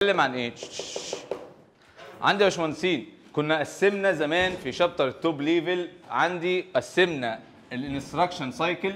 بتكلم عن ايه عندي يا باشمهندسين كنا قسمنا زمان في شابتر التوب ليفل عندي قسمنا الانستراكشن سايكل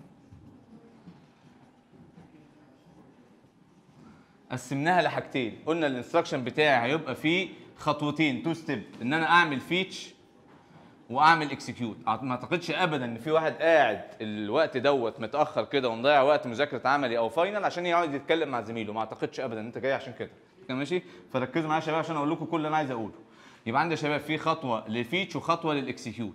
قسمناها لحاجتين قلنا الانستراكشن بتاعي هيبقى فيه خطوتين تو ستيب ان انا اعمل فيتش واعمل اكسكيوت ما اعتقدش ابدا ان في واحد قاعد الوقت دوت متاخر كده ومضيع وقت مذاكره عملي او فاينل عشان يقعد يتكلم مع زميله ما اعتقدش ابدا ان انت جاي عشان كده كده ماشي فركزوا معايا يا شباب عشان اقول لكم كل اللي انا عايز اقوله يبقى عندي يا شباب في خطوه للفيتش وخطوه للاكسكيوت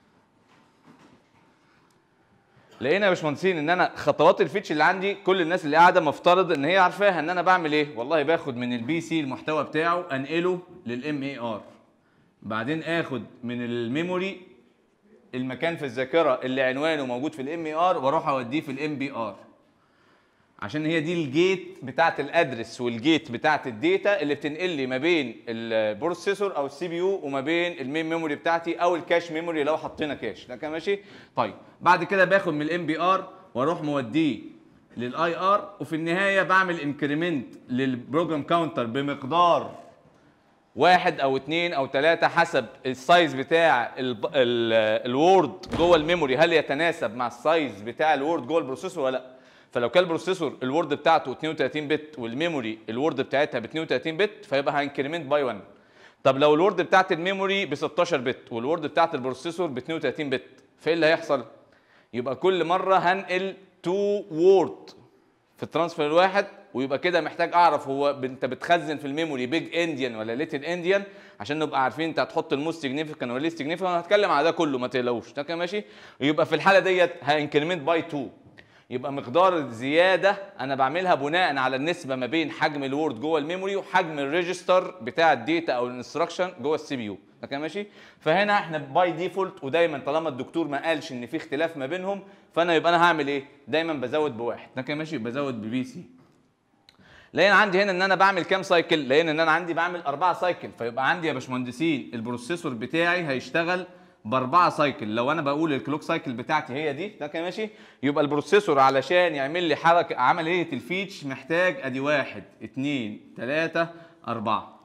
لقينا يا باشمهندسين ان انا خطوات الفيتش اللي عندي كل الناس اللي قاعده مفترض ان هي عارفاها ان انا بعمل ايه والله باخد من البي سي المحتوى بتاعه انقله للام اي ار بعدين اخد من الميموري المكان في الذاكره اللي عنوانه موجود في الام اي ار واروح اوديه في الام بي ار عشان هي دي الجيت بتاعت الادرس والجيت بتاعت الداتا اللي بتنقل لي ما بين البروسيسور او السي بي يو وما بين المين ميموري بتاعتي او الكاش ميموري لو حطينا كاش ده كان ماشي طيب بعد كده باخد من الام بي ار واروح موديه للاي ار وفي النهايه بعمل انكريمنت للبروجرام كاونتر بمقدار واحد او اتنين او تلاتة حسب السايز بتاع ال- ال- الوورد جوه الميموري هل يتناسب مع السايز بتاع الوورد جوه البروسيسور ولا لا فلو كان البروسيسور الوورد بتاعته 32 بت والميموري الوورد بتاعتها ب 32 بت فيبقى هانكريمنت باي 1 طب لو الوورد بتاعت الميموري ب 16 بت والوورد بتاعت البروسيسور ب 32 بت فايه اللي هيحصل يبقى كل مره هنقل تو وورد في الترانسفير الواحد ويبقى كده محتاج اعرف هو ب- انت بتخزن في الميموري بيج انديان ولا ليتل انديان عشان نبقى عارفين انت هتحط الموست سيجنيفيكانت ولا ليست سيجنيفيكانت انا هتكلم على ده كله ما تقلقوش ده كده ماشي يبقى في الحاله ديت هانكريمنت باي 2 يبقى مقدار الزياده انا بعملها بناء على النسبه ما بين حجم الوورد جوه الميموري وحجم الريجستر بتاع الداتا او الانستراكشن جوه السي بي يو ده كده ماشي فهنا احنا باي ديفولت ودايما طالما الدكتور ما قالش ان في اختلاف ما بينهم فانا يبقى انا هعمل ايه دايما بزود بواحد ده كده ماشي بزود ببي سي لقينا عندي هنا ان انا بعمل كام سايكل لقينا ان انا عندي بعمل اربعه سايكل فيبقى عندي يا باشمهندسين البروسيسور بتاعي هيشتغل باربعه سايكل لو انا بقول الكلوك سايكل بتاعتي هي دي ده كده ماشي يبقى البروسيسور علشان يعمل لي حركه عمليه الفيتش محتاج ادي واحد اتنين تلاته اربعه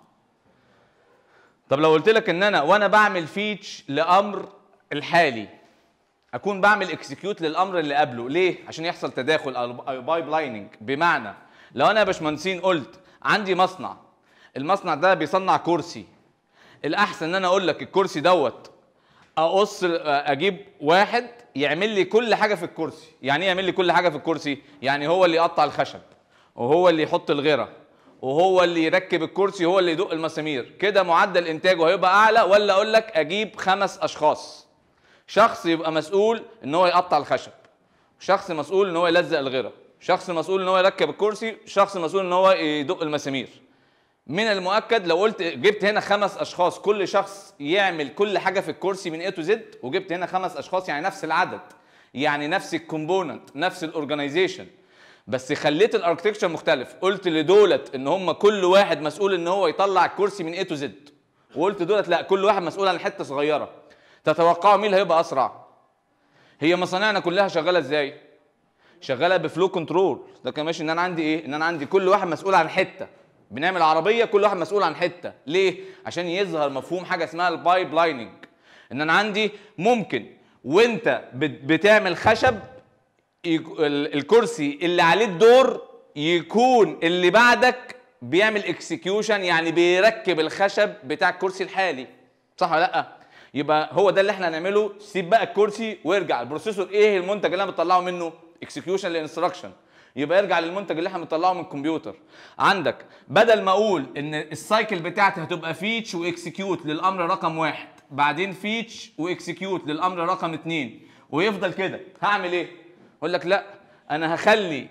طب لو قلت لك ان انا وانا بعمل فيتش لامر الحالي اكون بعمل اكسكيوت للامر اللي قبله ليه عشان يحصل تداخل او بايب لايننج بمعنى لو انا يا باشمهندسين قلت عندي مصنع المصنع ده بيصنع كرسي الاحسن ان انا اقول لك الكرسي دوت اقص اجيب واحد يعمل لي كل حاجه في الكرسي يعني ايه يعمل لي كل حاجه في الكرسي يعني هو اللي يقطع الخشب وهو اللي يحط الغيره وهو اللي يركب الكرسي وهو اللي يدق المسامير كده معدل انتاجه هيبقى اعلى ولا اقول لك اجيب خمس اشخاص شخص يبقى مسؤول ان هو يقطع الخشب شخص مسؤول ان هو يلزق الغيره شخص مسؤول ان هو يركب الكرسي شخص مسؤول ان هو يدق المسامير من المؤكد لو قلت جبت هنا خمس اشخاص كل شخص يعمل كل حاجه في الكرسي من A تو زد وجبت هنا خمس اشخاص يعني نفس العدد يعني نفس الكومبوننت نفس الاورجنايزيشن بس خليت الاركتكتشر مختلف قلت لدولت ان هم كل واحد مسؤول ان هو يطلع الكرسي من A تو زد وقلت دولت لا كل واحد مسؤول عن حته صغيره تتوقعوا مين اللي هيبقى اسرع هي مصانعنا كلها شغاله ازاي شغاله بفلو كنترول ده كان ماشي ان انا عندي ايه ان انا عندي كل واحد مسؤول عن حته بنعمل عربيه كل واحد مسؤول عن حته ليه عشان يظهر مفهوم حاجه اسمها البايب لايننج ان انا عندي ممكن وانت بت- بتعمل خشب يك- ال- الكرسي اللي عليه الدور يكون اللي بعدك بيعمل اكسكيوشن يعني بيركب الخشب بتاع الكرسي الحالي صح ولا لا يبقى هو ده اللي احنا هنعمله سيب بقى الكرسي وارجع البروسيسور ايه المنتج اللي انا بطلعه منه اكسكيوشن لانستراكشن يبقى ارجع للمنتج اللي احنا بنطلعه من الكمبيوتر عندك بدل ما اقول ان السايكل بتاعتي هتبقى فيتش واكسكيوت للامر رقم واحد بعدين فيتش واكسكيوت للامر رقم اتنين ويفضل كده هعمل ايه اقول لك لا انا هخلي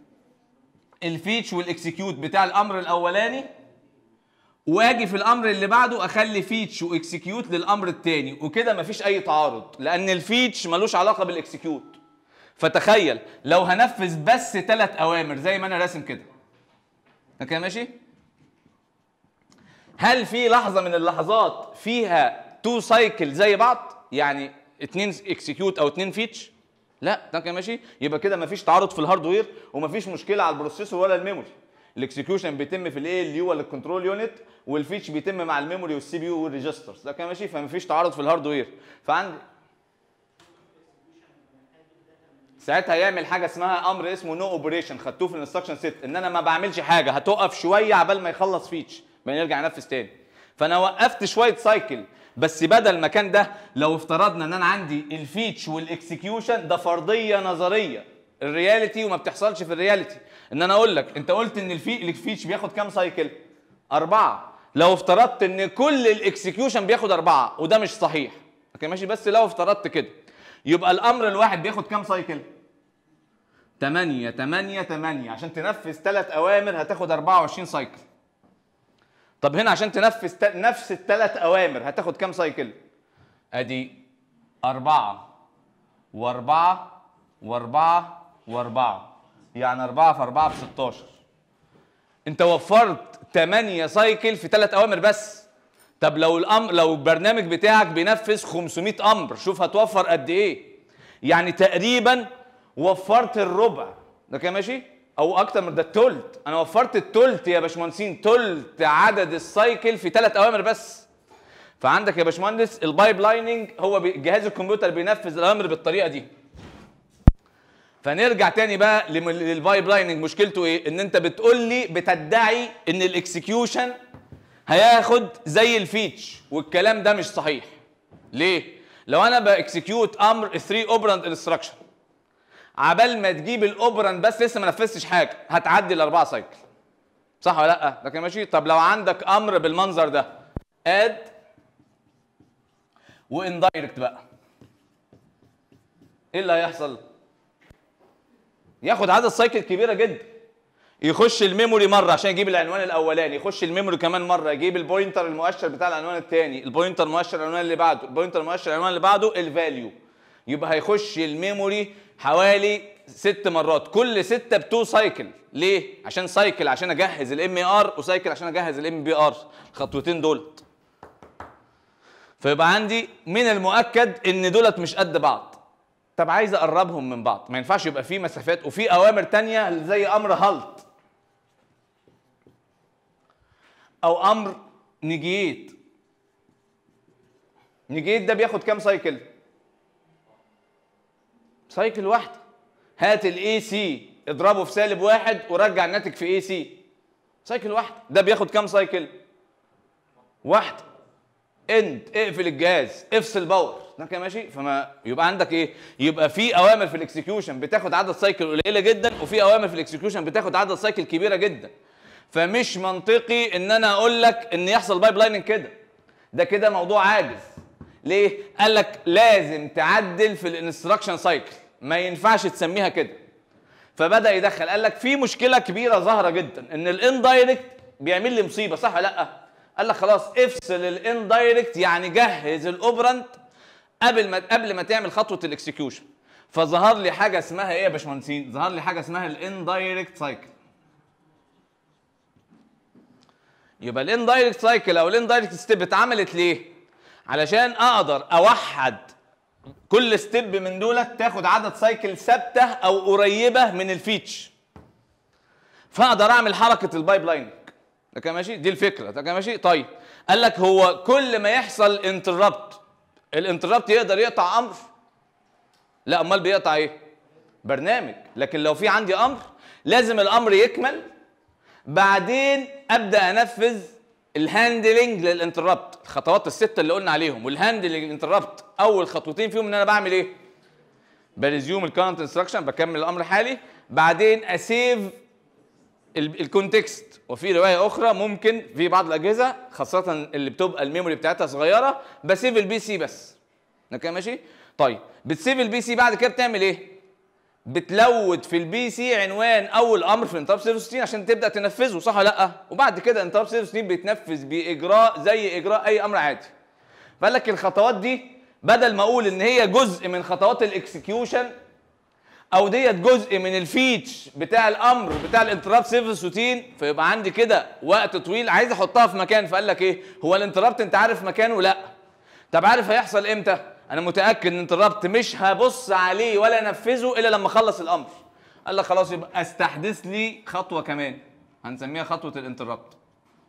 الفيتش والاكسكيوت بتاع الامر الاولاني واجي في الامر اللي بعده اخلي فيتش واكسكيوت للامر الثاني وكده مفيش اي تعارض لان الفيتش ملوش علاقه بالاكسكيوت فتخيل لو هنفذ بس ثلاث اوامر زي ما انا راسم كده ده كده ماشي هل في لحظه من اللحظات فيها تو سايكل زي بعض يعني اتنين اكسكيوت او اتنين فيتش لا ده كده ماشي يبقى كده مفيش تعارض في الهاردوير ومفيش مشكله على البروسيسور ولا الميموري الاكسكيوشن بيتم في الايه اللي هو الكنترول يونت والفيتش بيتم مع الميموري والسي بي يو والريجسترز ده كان ماشي فمفيش تعارض في الهاردوير فعندي ساعتها يعمل حاجه اسمها امر اسمه نو اوبريشن خدتوه في الانستراكشن سيت ان انا ما بعملش حاجه هتقف شويه عبال ما يخلص فيتش بعدين يرجع ينفذ تاني فانا وقفت شويه سايكل بس بدل ما كان ده لو افترضنا ان انا عندي الفيتش والاكسكيوشن ده فرضيه نظريه الرياليتي وما بتحصلش في الرياليتي ان انا اقول لك انت قلت ان الفي الفيتش بياخد كام سايكل اربعه لو افترضت ان كل الاكسكيوشن بياخد اربعه وده مش صحيح اوكي ماشي بس لو افترضت كده يبقى الامر الواحد بياخد كام سايكل 8 8 8 عشان تنفذ ثلاث اوامر هتاخد 24 سايكل طب هنا عشان تنفذ ت- نفس الثلاث اوامر هتاخد كام سايكل ادي أربعة وأربعة وأربعة وأربعة يعني أربعة في أربعة في 16 أنت وفرت 8 سايكل في ثلاث أوامر بس طب لو الأمر لو البرنامج بتاعك بينفذ 500 أمر شوف هتوفر قد إيه يعني تقريبا وفرت الربع ده كده ماشي او اكتر من ده التلت انا وفرت التلت يا باشمهندسين تلت عدد السايكل في ثلاث اوامر بس فعندك يا باشمهندس البايب لايننج هو بي- جهاز الكمبيوتر بينفذ الاوامر بالطريقه دي فنرجع تاني بقى لم- للبايب لايننج مشكلته ايه ان انت بتقول لي بتدعي ان الاكسكيوشن هياخد زي الفيتش والكلام ده مش صحيح ليه لو انا باكسكيوت امر 3 اوبراند انستراكشن عبال ما تجيب الاوبراند بس لسه ما نفذتش حاجه هتعدي الاربعه سايكل صح ولا لا ده كان ماشي طب لو عندك امر بالمنظر ده اد واندايركت بقى ايه اللي هيحصل ياخد عدد سايكل كبيره جدا يخش الميموري مره عشان يجيب العنوان الاولاني يخش الميموري كمان مره يجيب البوينتر المؤشر بتاع العنوان الثاني البوينتر مؤشر العنوان اللي بعده البوينتر مؤشر العنوان اللي بعده الفاليو يبقى هيخش الميموري حوالي ست مرات كل ستة بتو سايكل ليه عشان سايكل عشان اجهز الام ار وسايكل عشان اجهز الام بي ار الخطوتين دولت فيبقى عندي من المؤكد ان دولت مش قد بعض طب عايز اقربهم من بعض ما ينفعش يبقى في مسافات وفي اوامر تانية زي امر هالت او امر نجيت نجيت ده بياخد كام سايكل سايكل واحده هات الاي سي اضربه في سالب واحد ورجع الناتج في اي سي سايكل واحده ده بياخد كام سايكل واحده اند اقفل الجهاز افصل باور ده كده ماشي فما يبقى عندك ايه يبقى في اوامر في الاكسكيوشن بتاخد عدد سايكل قليله جدا وفي اوامر في الاكسكيوشن بتاخد عدد سايكل كبيره جدا فمش منطقي ان انا اقول لك ان يحصل بايب لايننج كده ده كده موضوع عاجز ليه قال لك لازم تعدل في الانستراكشن سايكل ما ينفعش تسميها كده فبدا يدخل قال لك في مشكله كبيره ظاهره جدا ان الاندايركت بيعمل لي مصيبه صح ولا لا قال لك خلاص افصل الاندايركت يعني جهز الاوبرنت قبل ما قبل ما تعمل خطوه الاكسكيوشن فظهر لي حاجه اسمها ايه يا باشمهندسين ظهر لي حاجه اسمها الاندايركت سايكل يبقى الاندايركت سايكل او الاندايركت ستيب اتعملت ليه علشان اقدر اوحد كل ستيب من دولت تاخد عدد سايكل ثابته او قريبه من الفيتش فاقدر اعمل حركه البايب لايننج ده كان ماشي دي الفكره ده كان ماشي طيب قال لك هو كل ما يحصل انتربت الانتربت يقدر يقطع امر لا امال بيقطع ايه برنامج لكن لو في عندي امر لازم الامر يكمل بعدين ابدا انفذ الهاندلنج للانتربت الخطوات السته اللي قلنا عليهم والهاندلنج للانتربت اول خطوتين فيهم ان انا بعمل ايه بريزيوم الكارنت انستراكشن بكمل الامر حالي بعدين اسيف الكونتكست وفي روايه اخرى ممكن في بعض الاجهزه خاصه اللي بتبقى الميموري بتاعتها صغيره بسيف البي سي بس ده كده ماشي طيب بتسيف البي سي بعد كده بتعمل ايه بتلود في البي سي عنوان اول امر في الانتربت سيرفيس روتين عشان تبدا تنفذه صح ولا لا وبعد كده الانتربت سيرفيس روتين بيتنفذ باجراء زي اجراء اي امر عادي فقال لك الخطوات دي بدل ما اقول ان هي جزء من خطوات الاكسكيوشن او ديت جزء من الفيتش بتاع الامر بتاع الانتربت سيرفيس روتين فيبقى عندي كده وقت طويل عايز احطها في مكان فقال لك ايه هو الانتربت انت عارف مكانه لا طب عارف هيحصل امتى انا متاكد ان الانتربت مش هبص عليه ولا انفذه الا لما اخلص الامر قال لك خلاص يبقى استحدث لي خطوه كمان هنسميها خطوه الانتربت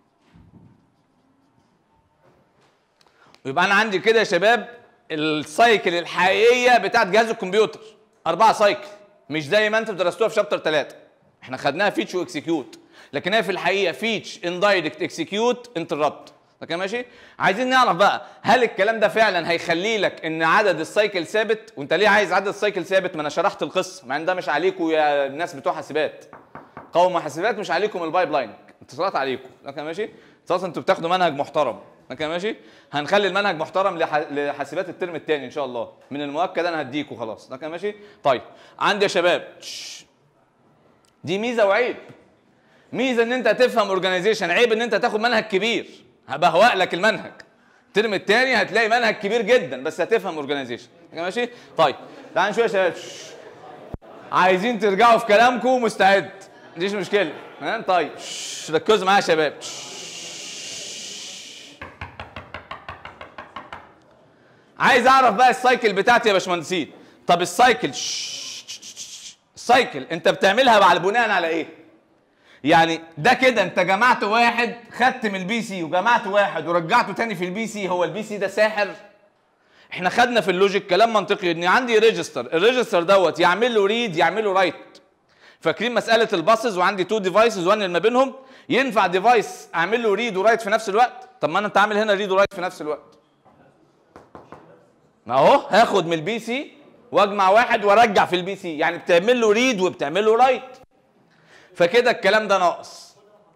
ويبقى انا عندي كده يا شباب السايكل الحقيقيه بتاعت جهاز الكمبيوتر اربعه سايكل مش زي ما انتم درستوها في شابتر ثلاثه احنا خدناها فيتش واكسكيوت لكن هي في الحقيقه فيتش اندايركت اكسكيوت انتربت كده ماشي عايزين نعرف بقى هل الكلام ده فعلا هيخلي لك ان عدد السايكل ثابت وانت ليه عايز عدد السايكل ثابت ما انا شرحت القصه مع ان ده مش عليكم يا الناس بتوع حاسبات قوم حاسبات مش عليكم البايب لاين اتصالات عليكم لكن ماشي اتصالات انتوا بتاخدوا منهج محترم لكن ماشي هنخلي المنهج محترم لح- لحاسبات الترم الثاني ان شاء الله من المؤكد انا هديكوا خلاص لكن ماشي طيب عندي يا شباب شش. دي ميزه وعيب ميزه ان انت تفهم اورجانيزيشن عيب ان انت تاخد منهج كبير هبهوأ لك المنهج الترم الثاني هتلاقي منهج كبير جدا بس هتفهم اورجانيزيشن ماشي طيب تعال نشوف يا شباب شش. عايزين ترجعوا في كلامكم مستعد مفيش مشكله ها طيب شش. ركزوا معايا يا شباب شش. عايز اعرف بقى السايكل بتاعتي يا باشمهندسين طب السايكل شش. السايكل انت بتعملها على بناء على ايه يعني ده كده انت جمعت واحد خدت من البي سي وجمعت واحد ورجعته تاني في البي سي هو البي سي ده ساحر احنا خدنا في اللوجيك كلام منطقي ان عندي ريجستر الريجستر دوت يعمل له ريد يعمل له رايت فاكرين مساله الباسز وعندي تو ديفايسز وان ما بينهم ينفع ديفايس اعمل له ريد ورايت في نفس الوقت طب ما انا انت عامل هنا ريد ورايت في نفس الوقت ما اهو هاخد من البي سي واجمع واحد وارجع في البي سي يعني بتعمل له ريد وبتعمل له رايت فكده الكلام ده ناقص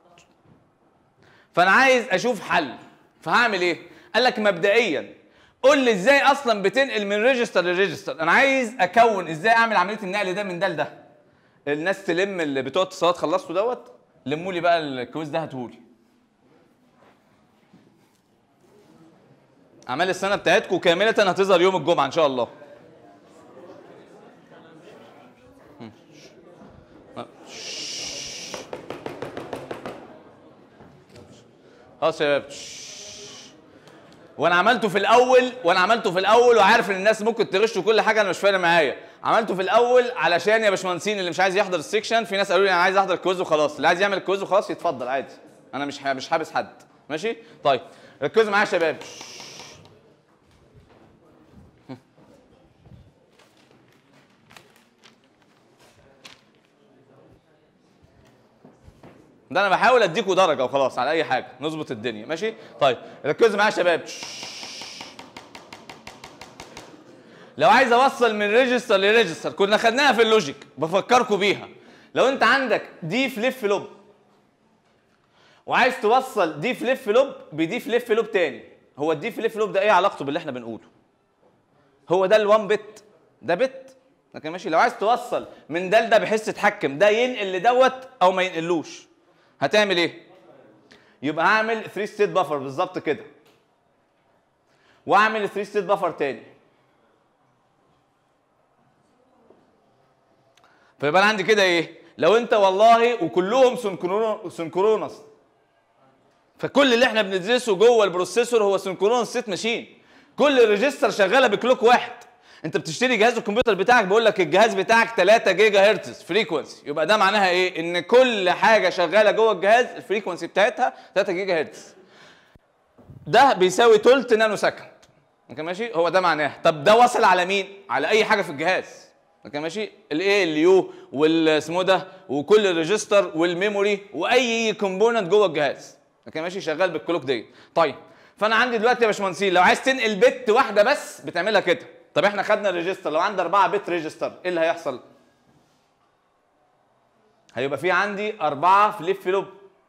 فانا عايز اشوف حل فهعمل ايه قال لك مبدئيا قول لي ازاي اصلا بتنقل من ريجستر لريجستر انا عايز اكون ازاي اعمل عمليه النقل ده من ده لده الناس تلم اللي بتوع اتصالات خلصتوا دوت لموا لي بقى الكويز ده هاتهولي اعمال السنه بتاعتكم كامله هتظهر يوم الجمعه ان شاء الله خلاص يا شباب وانا عملته في الاول وانا عملته في الاول وعارف ان الناس ممكن تغش وكل حاجه انا مش فارق معايا عملته في الاول علشان يا باشمهندسين اللي مش عايز يحضر السكشن في ناس قالوا لي انا عايز احضر الكويز وخلاص اللي عايز يعمل الكويز وخلاص يتفضل عادي انا مش مش حابس حد ماشي طيب ركزوا معايا يا شباب ده انا بحاول اديكوا درجه وخلاص على اي حاجه نظبط الدنيا ماشي طيب ركزوا معايا يا شباب لو عايز اوصل من ريجستر لريجستر كنا خدناها في اللوجيك بفكركم بيها لو انت عندك دي فليب فلوب وعايز توصل دي فليب فلوب بدي فليب فلوب تاني هو الدي فليب فلوب ده ايه علاقته باللي احنا بنقوله هو ده الوان بت ده بت لكن ماشي لو عايز توصل من ده لده بحيث تتحكم ده ينقل لدوت او ما ينقلوش هتعمل ايه يبقى هعمل 3 ستيت بفر بالظبط كده واعمل 3 ستيت بفر تاني فيبقى انا عندي كده ايه لو انت والله وكلهم سنكرون سنكرونس فكل اللي احنا بندرسه جوه البروسيسور هو سنكرونس ستيت ماشين كل ريجستر شغاله بكلوك واحد انت بتشتري جهاز الكمبيوتر بتاعك بيقول لك الجهاز بتاعك 3 جيجا هرتز فريكونسي يبقى ده معناها ايه ان كل حاجه شغاله جوه الجهاز الفريكونسي بتاعتها 3 جيجا هرتز ده بيساوي تلت نانو سكند اوكي ماشي هو ده معناه طب ده وصل على مين على اي حاجه في الجهاز اوكي ماشي الاي اليو والاسمه ده وكل الريجستر والميموري واي كومبوننت جوه الجهاز اوكي ماشي شغال بالكلوك دي طيب فانا عندي دلوقتي يا باشمهندسين لو عايز تنقل بت واحده بس بتعملها كده طب احنا خدنا الريجستر لو عندي 4 بت ريجستر ايه اللي هيحصل هيبقى في عندي 4 فليب فلوب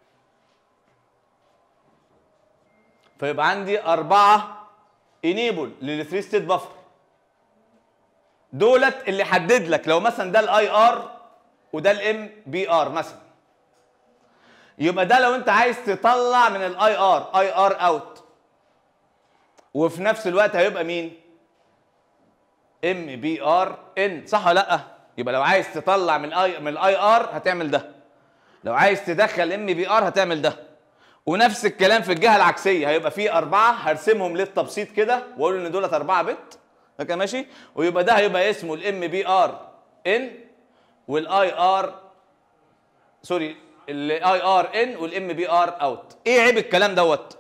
فيبقى عندي 4 انيبل لل 3 ستيت بفر دولت اللي حدد لك لو مثلا ده الاي ار وده الام بي ار مثلا يبقى ده لو انت عايز تطلع من الاي ار اي ار اوت وفي نفس الوقت هيبقى مين ام بي ار ان صح ولا لا يبقى لو عايز تطلع من اي من الاي ار هتعمل ده لو عايز تدخل ام بي ار هتعمل ده ونفس الكلام في الجهه العكسيه هيبقى في اربعه هرسمهم للتبسيط كده واقول ان دولت اربعه بت اوكي ماشي ويبقى ده هيبقى اسمه الام بي ار ان والاي ار سوري الاي ار ان والام بي ار اوت ايه عيب الكلام دوت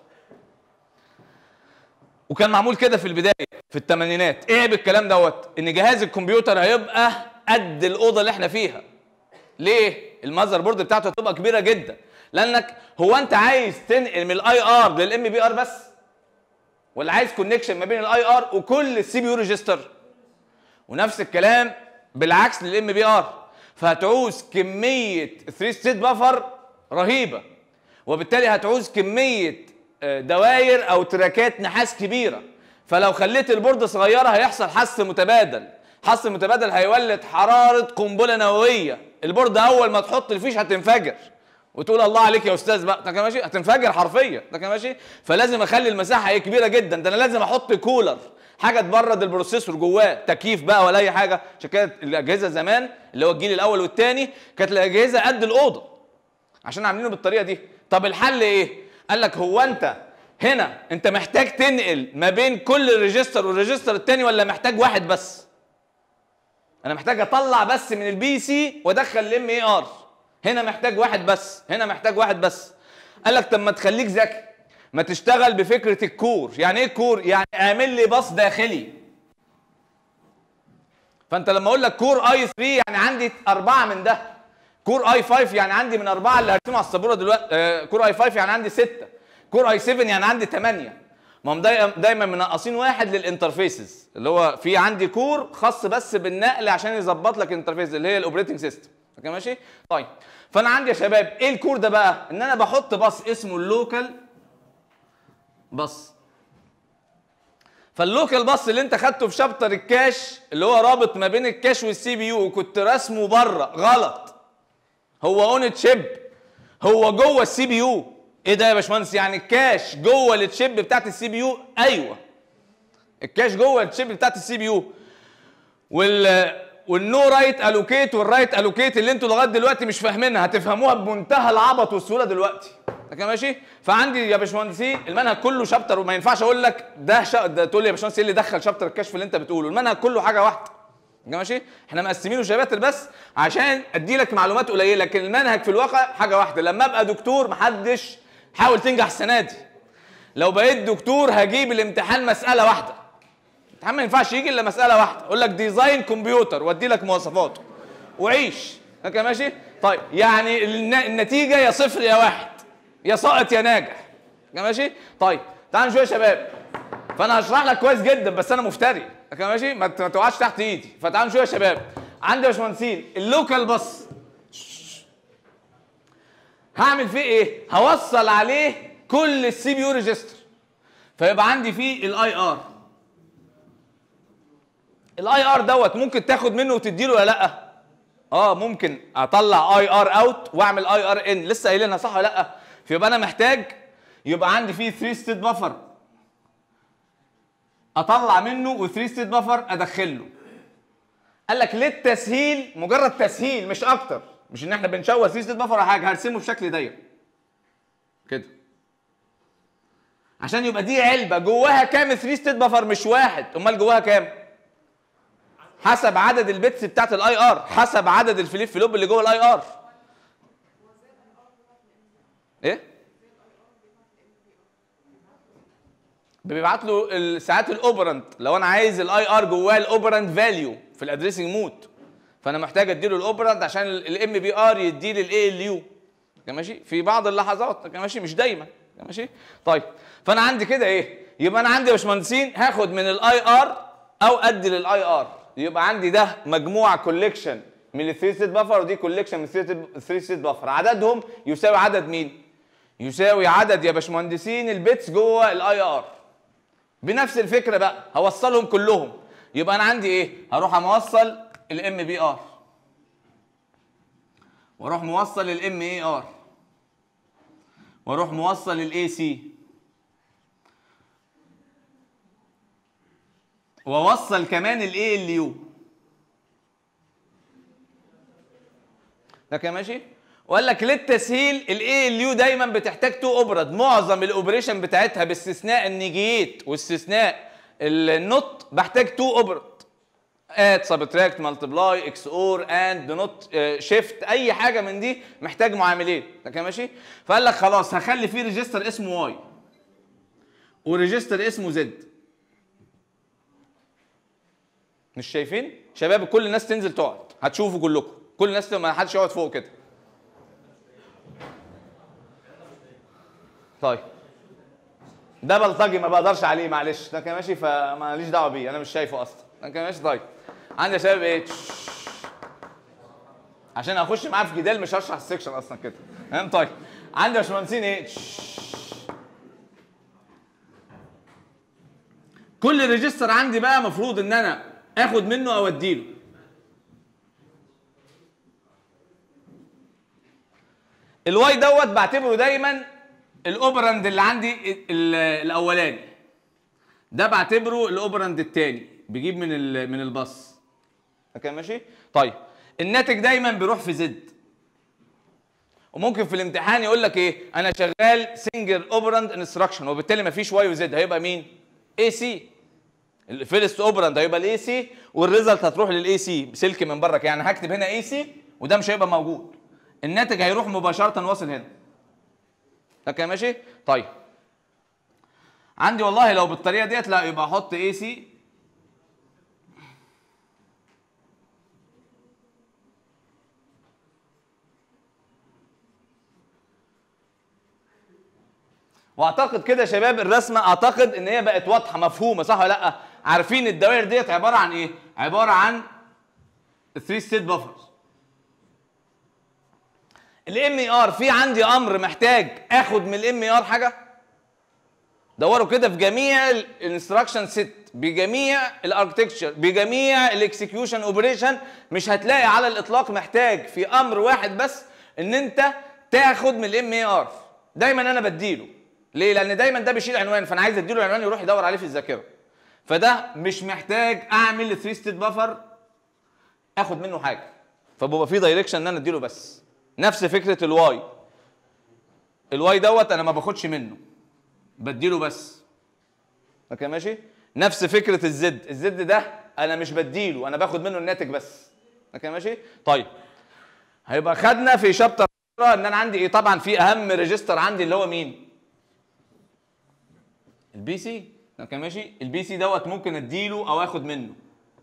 وكان معمول كده في البدايه في الثمانينات ايه عيب الكلام دوت ان جهاز الكمبيوتر هيبقى قد الاوضه اللي احنا فيها ليه المذر بورد بتاعته هتبقى كبيره جدا لانك هو انت عايز تنقل من الاي ار للام بي ار بس ولا عايز كونكشن ما بين الاي ار وكل السي بي يو ريجستر ونفس الكلام بالعكس للام بي ار فهتعوز كميه 3 ستيت بفر رهيبه وبالتالي هتعوز كميه آه، دواير او تراكات نحاس كبيره فلو خليت البورد صغيره هيحصل حس متبادل حس متبادل هيولد حراره قنبله نوويه البورد اول ما تحط الفيش هتنفجر وتقول الله عليك يا استاذ بقى ده كان ماشي هتنفجر حرفيا ده كان ماشي فلازم اخلي المساحه هي كبيره جدا ده انا لازم احط كولر حاجه تبرد البروسيسور جواه تكييف بقى ولا اي حاجه عشان كده الاجهزه زمان اللي هو الجيل الاول والثاني كانت الاجهزه قد الاوضه عشان عاملينه بالطريقه دي طب الحل ايه قال لك هو انت هنا انت محتاج تنقل ما بين كل ريجستر والريجستر الثاني ولا محتاج واحد بس انا محتاج اطلع بس من البي سي وادخل الام اي ار هنا محتاج واحد بس هنا محتاج واحد بس قال لك طب ما تخليك ذكي ما تشتغل بفكره الكور يعني ايه الكور يعني اعمل لي باص داخلي فانت لما اقول لك كور اي 3 يعني عندي اربعه من ده كور اي 5 يعني عندي من اربعه اللي هرسمه على السبوره دلوقتي آه كور اي 5 يعني عندي سته كور اي 7 يعني عندي 8 ما هم دايما دايما منقصين واحد للانترفيسز اللي هو في عندي كور خاص بس بالنقل عشان يظبط لك الانترفيس اللي هي الاوبريتنج سيستم اوكي ماشي طيب فانا عندي يا شباب ايه الكور ده بقى ان انا بحط باص اسمه اللوكال باص فاللوكال باص اللي انت خدته في شابتر الكاش اللي هو رابط ما بين الكاش والسي بي يو وكنت راسمه بره غلط هو اون تشيب هو جوه السي بي يو ايه ده يا باشمهندس يعني الكاش جوه التشيب بتاعت السي بي يو ايوه الكاش جوه التشيب بتاعت السي بي يو وال والنو رايت الوكيت والرايت الوكيت اللي انتوا لغايه دلوقتي مش فاهمينها هتفهموها بمنتهى العبط والسهوله دلوقتي كده ماشي فعندي يا باشمهندسين المنهج كله شابتر وما ينفعش اقول لك ده, شا... ده تقول لي يا باشمهندس ايه اللي دخل شابتر الكشف اللي انت بتقوله المنهج كله حاجه واحده كده ماشي احنا مقسمينه شباتر بس عشان ادي لك معلومات قليله لكن المنهج في الواقع حاجه واحده لما ابقى دكتور محدش حاول تنجح السنه دي لو بقيت دكتور هجيب الامتحان مساله واحده الامتحان ما ينفعش يجي الا مساله واحده اقول لك ديزاين كمبيوتر وادي لك مواصفاته وعيش كده ماشي طيب يعني النتيجه يا صفر يا واحد يا ساقط يا ناجح كده ماشي طيب تعالوا نشوف يا شباب فانا هشرح لك كويس جدا بس انا مفتري كده ماشي ما تقعدش تحت ايدي فتعالوا نشوف يا شباب عندي يا باشمهندسين اللوكال بص هعمل فيه ايه هوصل عليه كل السي بي يو ريجستر فيبقى عندي فيه الاي ار الاي ار دوت ممكن تاخد منه وتديله ولا لا اه ممكن اطلع اي ار اوت واعمل اي ار ان لسه قايلينها صح ولا لا فيبقى انا محتاج يبقى عندي فيه 3 ستيت بفر اطلع منه و3 ستيت بفر ادخله قال لك للتسهيل مجرد تسهيل مش اكتر مش ان احنا بنشوه 3 ستيت بفر ولا حاجه هرسمه بشكل ضيق كده عشان يبقى دي علبه جواها كام 3 ستيت بفر مش واحد امال جواها كام حسب عدد البيتس بتاعت الاي ار حسب عدد الفليب فلوب اللي جوه الاي ار ايه بيبعت له ساعات الاوبرنت لو انا عايز الاي ار جواه الاوبرنت فاليو في الادريسنج مود فانا محتاج اديله الاوبرنت عشان الام بي ار يدي لي الاي ال يو ماشي في بعض اللحظات ماشي مش دايما ماشي طيب فانا عندي كده ايه يبقى انا عندي يا باشمهندسين هاخد من الاي ار او ادي للاي ار يبقى عندي ده مجموعه كوليكشن من ال 3 ستيت بفر ودي كوليكشن من 3 ستيت بفر عددهم يساوي عدد مين؟ يساوي عدد يا باشمهندسين البيتس جوه الاي ار بنفس الفكره بقى هوصلهم كلهم يبقى انا عندي ايه؟ هروح موصل الام بي ار واروح موصل الام اي ار واروح موصل الاي سي واوصل كمان الاي ال يو ده كده ماشي وقال لك للتسهيل الاي ال يو دايما بتحتاج تو اوبرد معظم الاوبريشن بتاعتها باستثناء النيجيت واستثناء النوت بحتاج تو اوبرد اد سبتراكت مالتبلاي اكس اور اند نوت شيفت اي حاجه من دي محتاج معاملين ده كده ماشي فقال لك خلاص هخلي فيه ريجستر اسمه واي وريجستر اسمه زد مش شايفين شباب كل الناس تنزل تقعد هتشوفوا كلكم كل الناس ما حدش يقعد فوق كده طيب ده بلطجي ما بقدرش عليه معلش ده كان ماشي فماليش دعوه بيه انا مش شايفه اصلا ده كان ماشي طيب عندي يا شباب ايه عشان اخش معاه في جدال مش هشرح السكشن اصلا كده تمام طيب عندي يا باشمهندسين ايه كل ريجستر عندي بقى مفروض ان انا اخد منه او اديله الواي دوت بعتبره دايما الاوبراند اللي عندي الاولاني ده بعتبره الاوبراند الثاني بيجيب من من الباص كده ماشي طيب الناتج دايما بيروح في زد وممكن في الامتحان يقول لك ايه انا شغال سنجل اوبراند انستراكشن وبالتالي ما فيش واي وزد هيبقى مين اي سي الفيرست اوبراند هيبقى الاي سي والريزلت هتروح للاي سي سلك من بره يعني هكتب هنا اي سي وده مش هيبقى موجود الناتج هيروح مباشره واصل هنا ده كده ماشي طيب عندي والله لو بالطريقه ديت لا يبقى احط اي سي واعتقد كده يا شباب الرسمه اعتقد ان هي بقت واضحه مفهومه صح ولا لا عارفين الدوائر ديت عباره عن ايه عباره عن 3 ستيت بافرز الام اي ار في عندي امر محتاج اخد من الام اي ار حاجه دوروا كده في جميع الانستراكشن سيت بجميع الاركتكتشر بجميع الاكسكيوشن اوبريشن مش هتلاقي على الاطلاق محتاج في امر واحد بس ان انت تاخد من الام اي ار دايما انا بديله ليه لان دايما ده بيشيل عنوان فانا عايز اديله عنوان يروح يدور عليه في الذاكره فده مش محتاج اعمل 3 ستيت بافر اخد منه حاجه فبيبقى في دايركشن ان انا اديله بس نفس فكره الواي الواي دوت انا ما باخدش منه بديله بس اوكي ماشي نفس فكره الزد الزد ده انا مش بديله انا باخد منه الناتج بس اوكي ماشي طيب هيبقى خدنا في شابتر ان انا عندي ايه طبعا في اهم ريجستر عندي اللي هو مين البي سي اوكي ماشي البي سي دوت ممكن اديله او اخد منه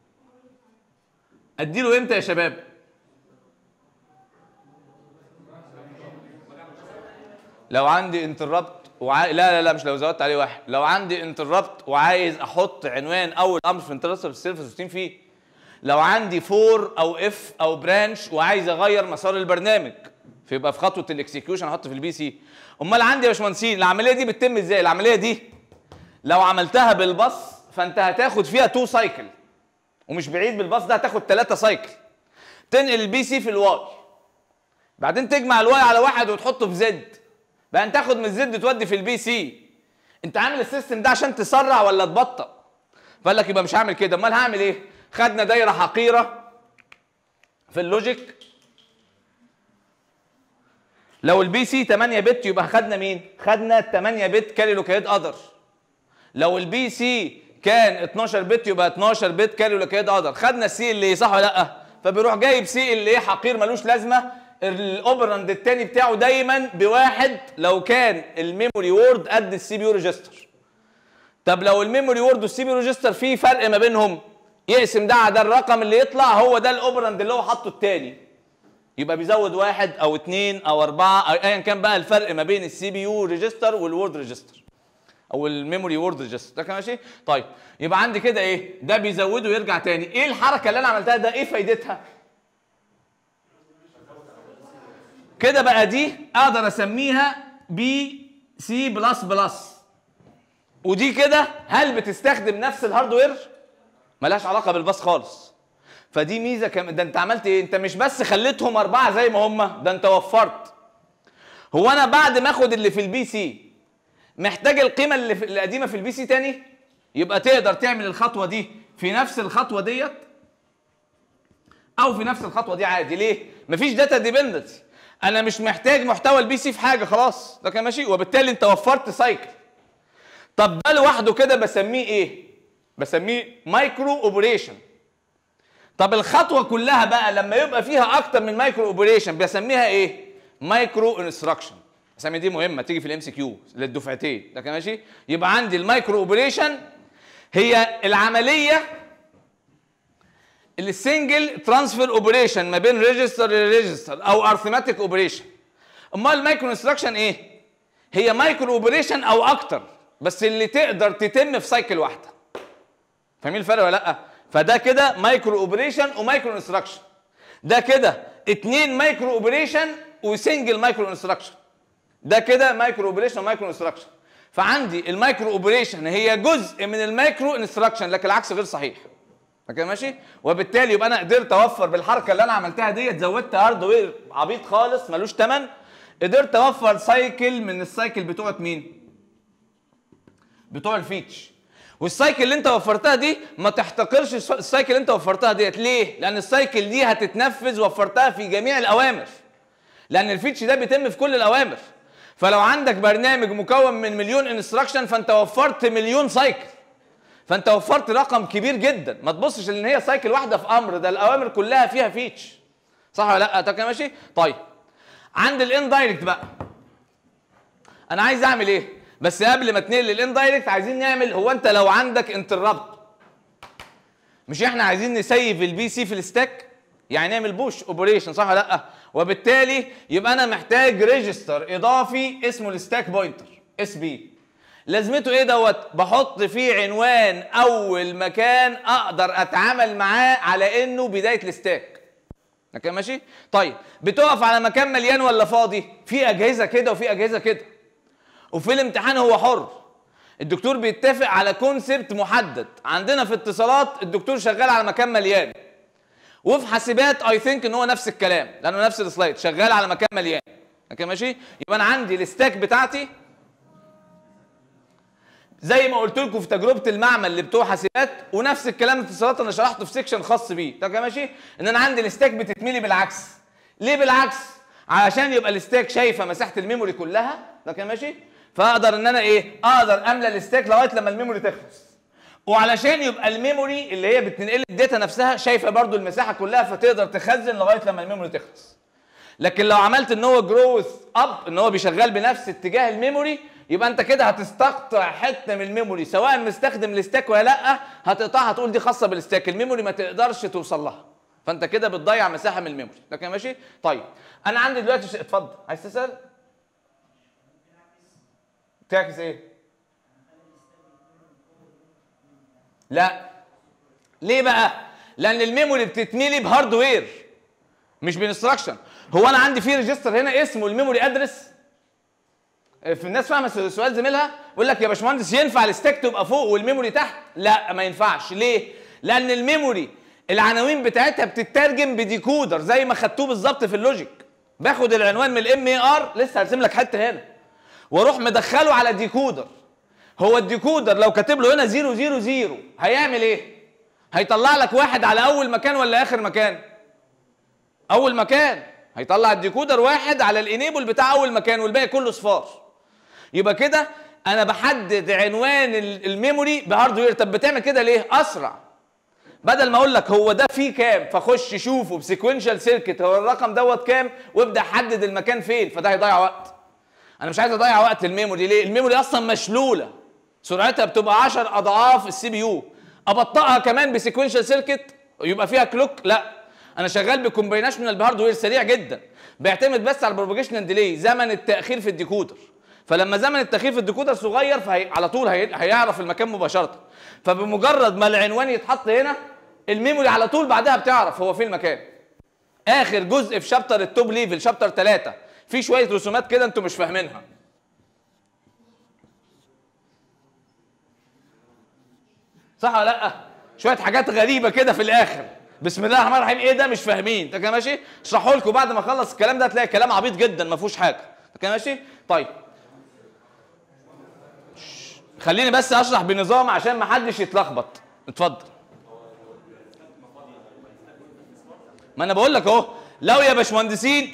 اديله امتى يا شباب لو عندي انتربت وع... لا لا لا مش لو زودت عليه واحد لو عندي انتربت وعايز احط عنوان اول امر في انتربت السيرفس روتين فيه لو عندي فور او اف او برانش وعايز اغير مسار البرنامج فيبقى في خطوه الاكسكيوشن احط في البي سي امال عندي يا باشمهندسين العمليه دي بتتم ازاي العمليه دي لو عملتها بالباص فانت هتاخد فيها تو سايكل ومش بعيد بالباص ده هتاخد ثلاثه سايكل تنقل البي سي في الواي بعدين تجمع الواي على واحد وتحطه في زد بقى انت تاخد من الزد تودي في البي سي انت عامل السيستم ده عشان تسرع ولا تبطأ فقال لك يبقى مش هعمل كده امال هعمل ايه خدنا دايره حقيره في اللوجيك لو البي سي 8 بت يبقى خدنا مين خدنا 8 بت كاري لوكيت اذر لو البي سي كان 12 بت يبقى 12 بت كاري لوكيت اذر خدنا السي اللي صح ولا لا فبيروح جايب سي اللي ايه حقير ملوش لازمه الاوبراند الثاني بتاعه دايما بواحد لو كان الميموري وورد قد السي بي يو ريجستر طب لو الميموري وورد والسي بي يو ريجستر في فرق ما بينهم يقسم ده على ده الرقم اللي يطلع هو ده الاوبراند اللي هو حاطه الثاني يبقى بيزود واحد او اثنين او اربعه او ايا كان بقى الفرق ما بين السي بي يو ريجستر والوورد ريجستر او الميموري وورد ريجستر ده كان ماشي طيب يبقى عندي كده ايه ده بيزوده ويرجع تاني ايه الحركه اللي انا عملتها ده ايه فايدتها كده بقى دي اقدر اسميها بي سي بلس بلس ودي كده هل بتستخدم نفس الهاردوير ملهاش علاقه بالباص خالص فدي ميزه كم ده انت عملت ايه انت مش بس خليتهم اربعه زي ما هم ده انت وفرت هو انا بعد ما اخد اللي في البي سي محتاج القيمه اللي في القديمه في البي سي تاني يبقى تقدر تعمل الخطوه دي في نفس الخطوه ديت او في نفس الخطوه دي عادي ليه مفيش داتا ديبندنسي انا مش محتاج محتوى البي سي في حاجه خلاص ده كان ماشي وبالتالي انت وفرت سايكل طب ده لوحده كده بسميه ايه بسميه مايكرو اوبريشن طب الخطوه كلها بقى لما يبقى فيها اكتر من مايكرو اوبريشن بسميها ايه مايكرو انستراكشن اسامي دي مهمه تيجي في الام سي كيو للدفعتين ده كان ماشي يبقى عندي المايكرو اوبريشن هي العمليه السنجل ترانسفير اوبريشن ما بين ريجستر لريجستر او ارثماتيك اوبريشن امال المايكرو انستراكشن ايه هي مايكرو اوبريشن او اكتر بس اللي تقدر تتم في سايكل واحده فاهمين الفرق ولا لا فده كده مايكرو اوبريشن ومايكرو انستراكشن ده كده اتنين مايكرو اوبريشن وسنجل مايكرو انستراكشن ده كده مايكرو اوبريشن ومايكرو انستراكشن فعندي المايكرو اوبريشن هي جزء من المايكرو انستراكشن لكن العكس غير صحيح كده ماشي وبالتالي يبقى انا قدرت اوفر بالحركه اللي انا عملتها ديت زودت هاردوير عبيط خالص ملوش ثمن قدرت اوفر سايكل من السايكل بتوعه مين بتوع الفيتش والسايكل اللي انت وفرتها دي ما تحتقرش السايكل اللي انت وفرتها ديت ليه لان السايكل دي هتتنفذ وفرتها في جميع الاوامر لان الفيتش ده بيتم في كل الاوامر فلو عندك برنامج مكون من مليون انستراكشن فانت وفرت مليون سايكل فانت وفرت رقم كبير جدا ما تبصش ان هي سايكل واحده في امر ده الاوامر كلها فيها فيتش صح ولا لا طب كده ماشي طيب عند الاندايركت بقى انا عايز اعمل ايه بس قبل ما تنقل للاندايركت عايزين نعمل هو انت لو عندك انتربت مش احنا عايزين نسيف البي سي في الستاك يعني نعمل بوش اوبريشن صح ولا لا وبالتالي يبقى انا محتاج ريجستر اضافي اسمه الستاك بوينتر اس بي لازمته ايه دوت بحط فيه عنوان اول مكان اقدر اتعامل معاه على انه بدايه الستاك لكن ماشي طيب بتقف على مكان مليان ولا فاضي في اجهزه كده وفي اجهزه كده وفي الامتحان هو حر الدكتور بيتفق على كونسبت محدد عندنا في اتصالات الدكتور شغال على مكان مليان وفي حاسبات اي ثينك ان هو نفس الكلام لانه نفس السلايد شغال على مكان مليان لكن ماشي يبقى انا عندي الستاك بتاعتي زي ما قلت لكم في تجربه المعمل اللي بتوع حاسبات ونفس الكلام اتصالات انا شرحته في سيكشن خاص بيه ده كده ماشي ان انا عندي الستاك بتتملي بالعكس ليه بالعكس علشان يبقى الستاك شايفه مساحه الميموري كلها ده كده ماشي فاقدر ان انا ايه اقدر املى الستاك لغايه لما الميموري تخلص وعلشان يبقى الميموري اللي هي بتنقل الداتا نفسها شايفه برضو المساحه كلها فتقدر تخزن لغايه لما الميموري تخلص لكن لو عملت ان هو جروث اب ان هو بيشغل بنفس اتجاه الميموري يبقى انت كده هتستقطع حته من الميموري سواء مستخدم الستاك ولا لا هتقطعها تقول دي خاصه بالستاك الميموري ما تقدرش توصل لها فانت كده بتضيع مساحه من الميموري لكن ماشي طيب انا عندي دلوقتي ش... اتفضل عايز تسال تعكس ايه لا ليه بقى لان الميموري بتتملي بهاردوير مش بانستراكشن هو انا عندي في ريجستر هنا اسمه الميموري ادرس في الناس فاهمه سؤال زميلها بيقول لك يا باشمهندس ينفع الستاك تبقى فوق والميموري تحت لا ما ينفعش ليه لان الميموري العناوين بتاعتها بتترجم بديكودر زي ما خدتوه بالظبط في اللوجيك باخد العنوان من الام اي ار لسه هرسم لك حته هنا واروح مدخله على ديكودر هو الديكودر لو كاتب له هنا 000 هيعمل ايه هيطلع لك واحد على اول مكان ولا اخر مكان اول مكان هيطلع الديكودر واحد على الانيبل بتاع اول مكان والباقي كله صفار يبقى كده انا بحدد عنوان الميموري بهاردوير طب بتعمل كده ليه اسرع بدل ما اقول لك هو ده فيه كام فخش شوفه بسيكونشال سيركت هو الرقم دوت كام وابدا حدد المكان فين فده هيضيع وقت انا مش عايز اضيع وقت الميموري ليه الميموري اصلا مشلوله سرعتها بتبقى 10 اضعاف السي بي يو ابطئها كمان بسيكونشال سيركت يبقى فيها كلوك لا انا شغال بكومبينيشنال بهاردوير سريع جدا بيعتمد بس على البروباجيشنال ديلي زمن التاخير في الديكودر فلما زمن التاخير في الديكودر صغير فهي على طول هي... هيعرف المكان مباشره فبمجرد ما العنوان يتحط هنا الميموري على طول بعدها بتعرف هو فين المكان اخر جزء في شابتر التوب ليفل شابتر 3 في شويه رسومات كده انتوا مش فاهمينها صح ولا لا شويه حاجات غريبه كده في الاخر بسم الله الرحمن الرحيم ايه ده مش فاهمين انت كده ماشي اشرحه لكم بعد ما اخلص الكلام ده هتلاقي كلام عبيط جدا ما فيهوش حاجه انت كده ماشي طيب خليني بس اشرح بنظام عشان ما حدش يتلخبط اتفضل ما انا بقول لك اهو لو يا باشمهندسين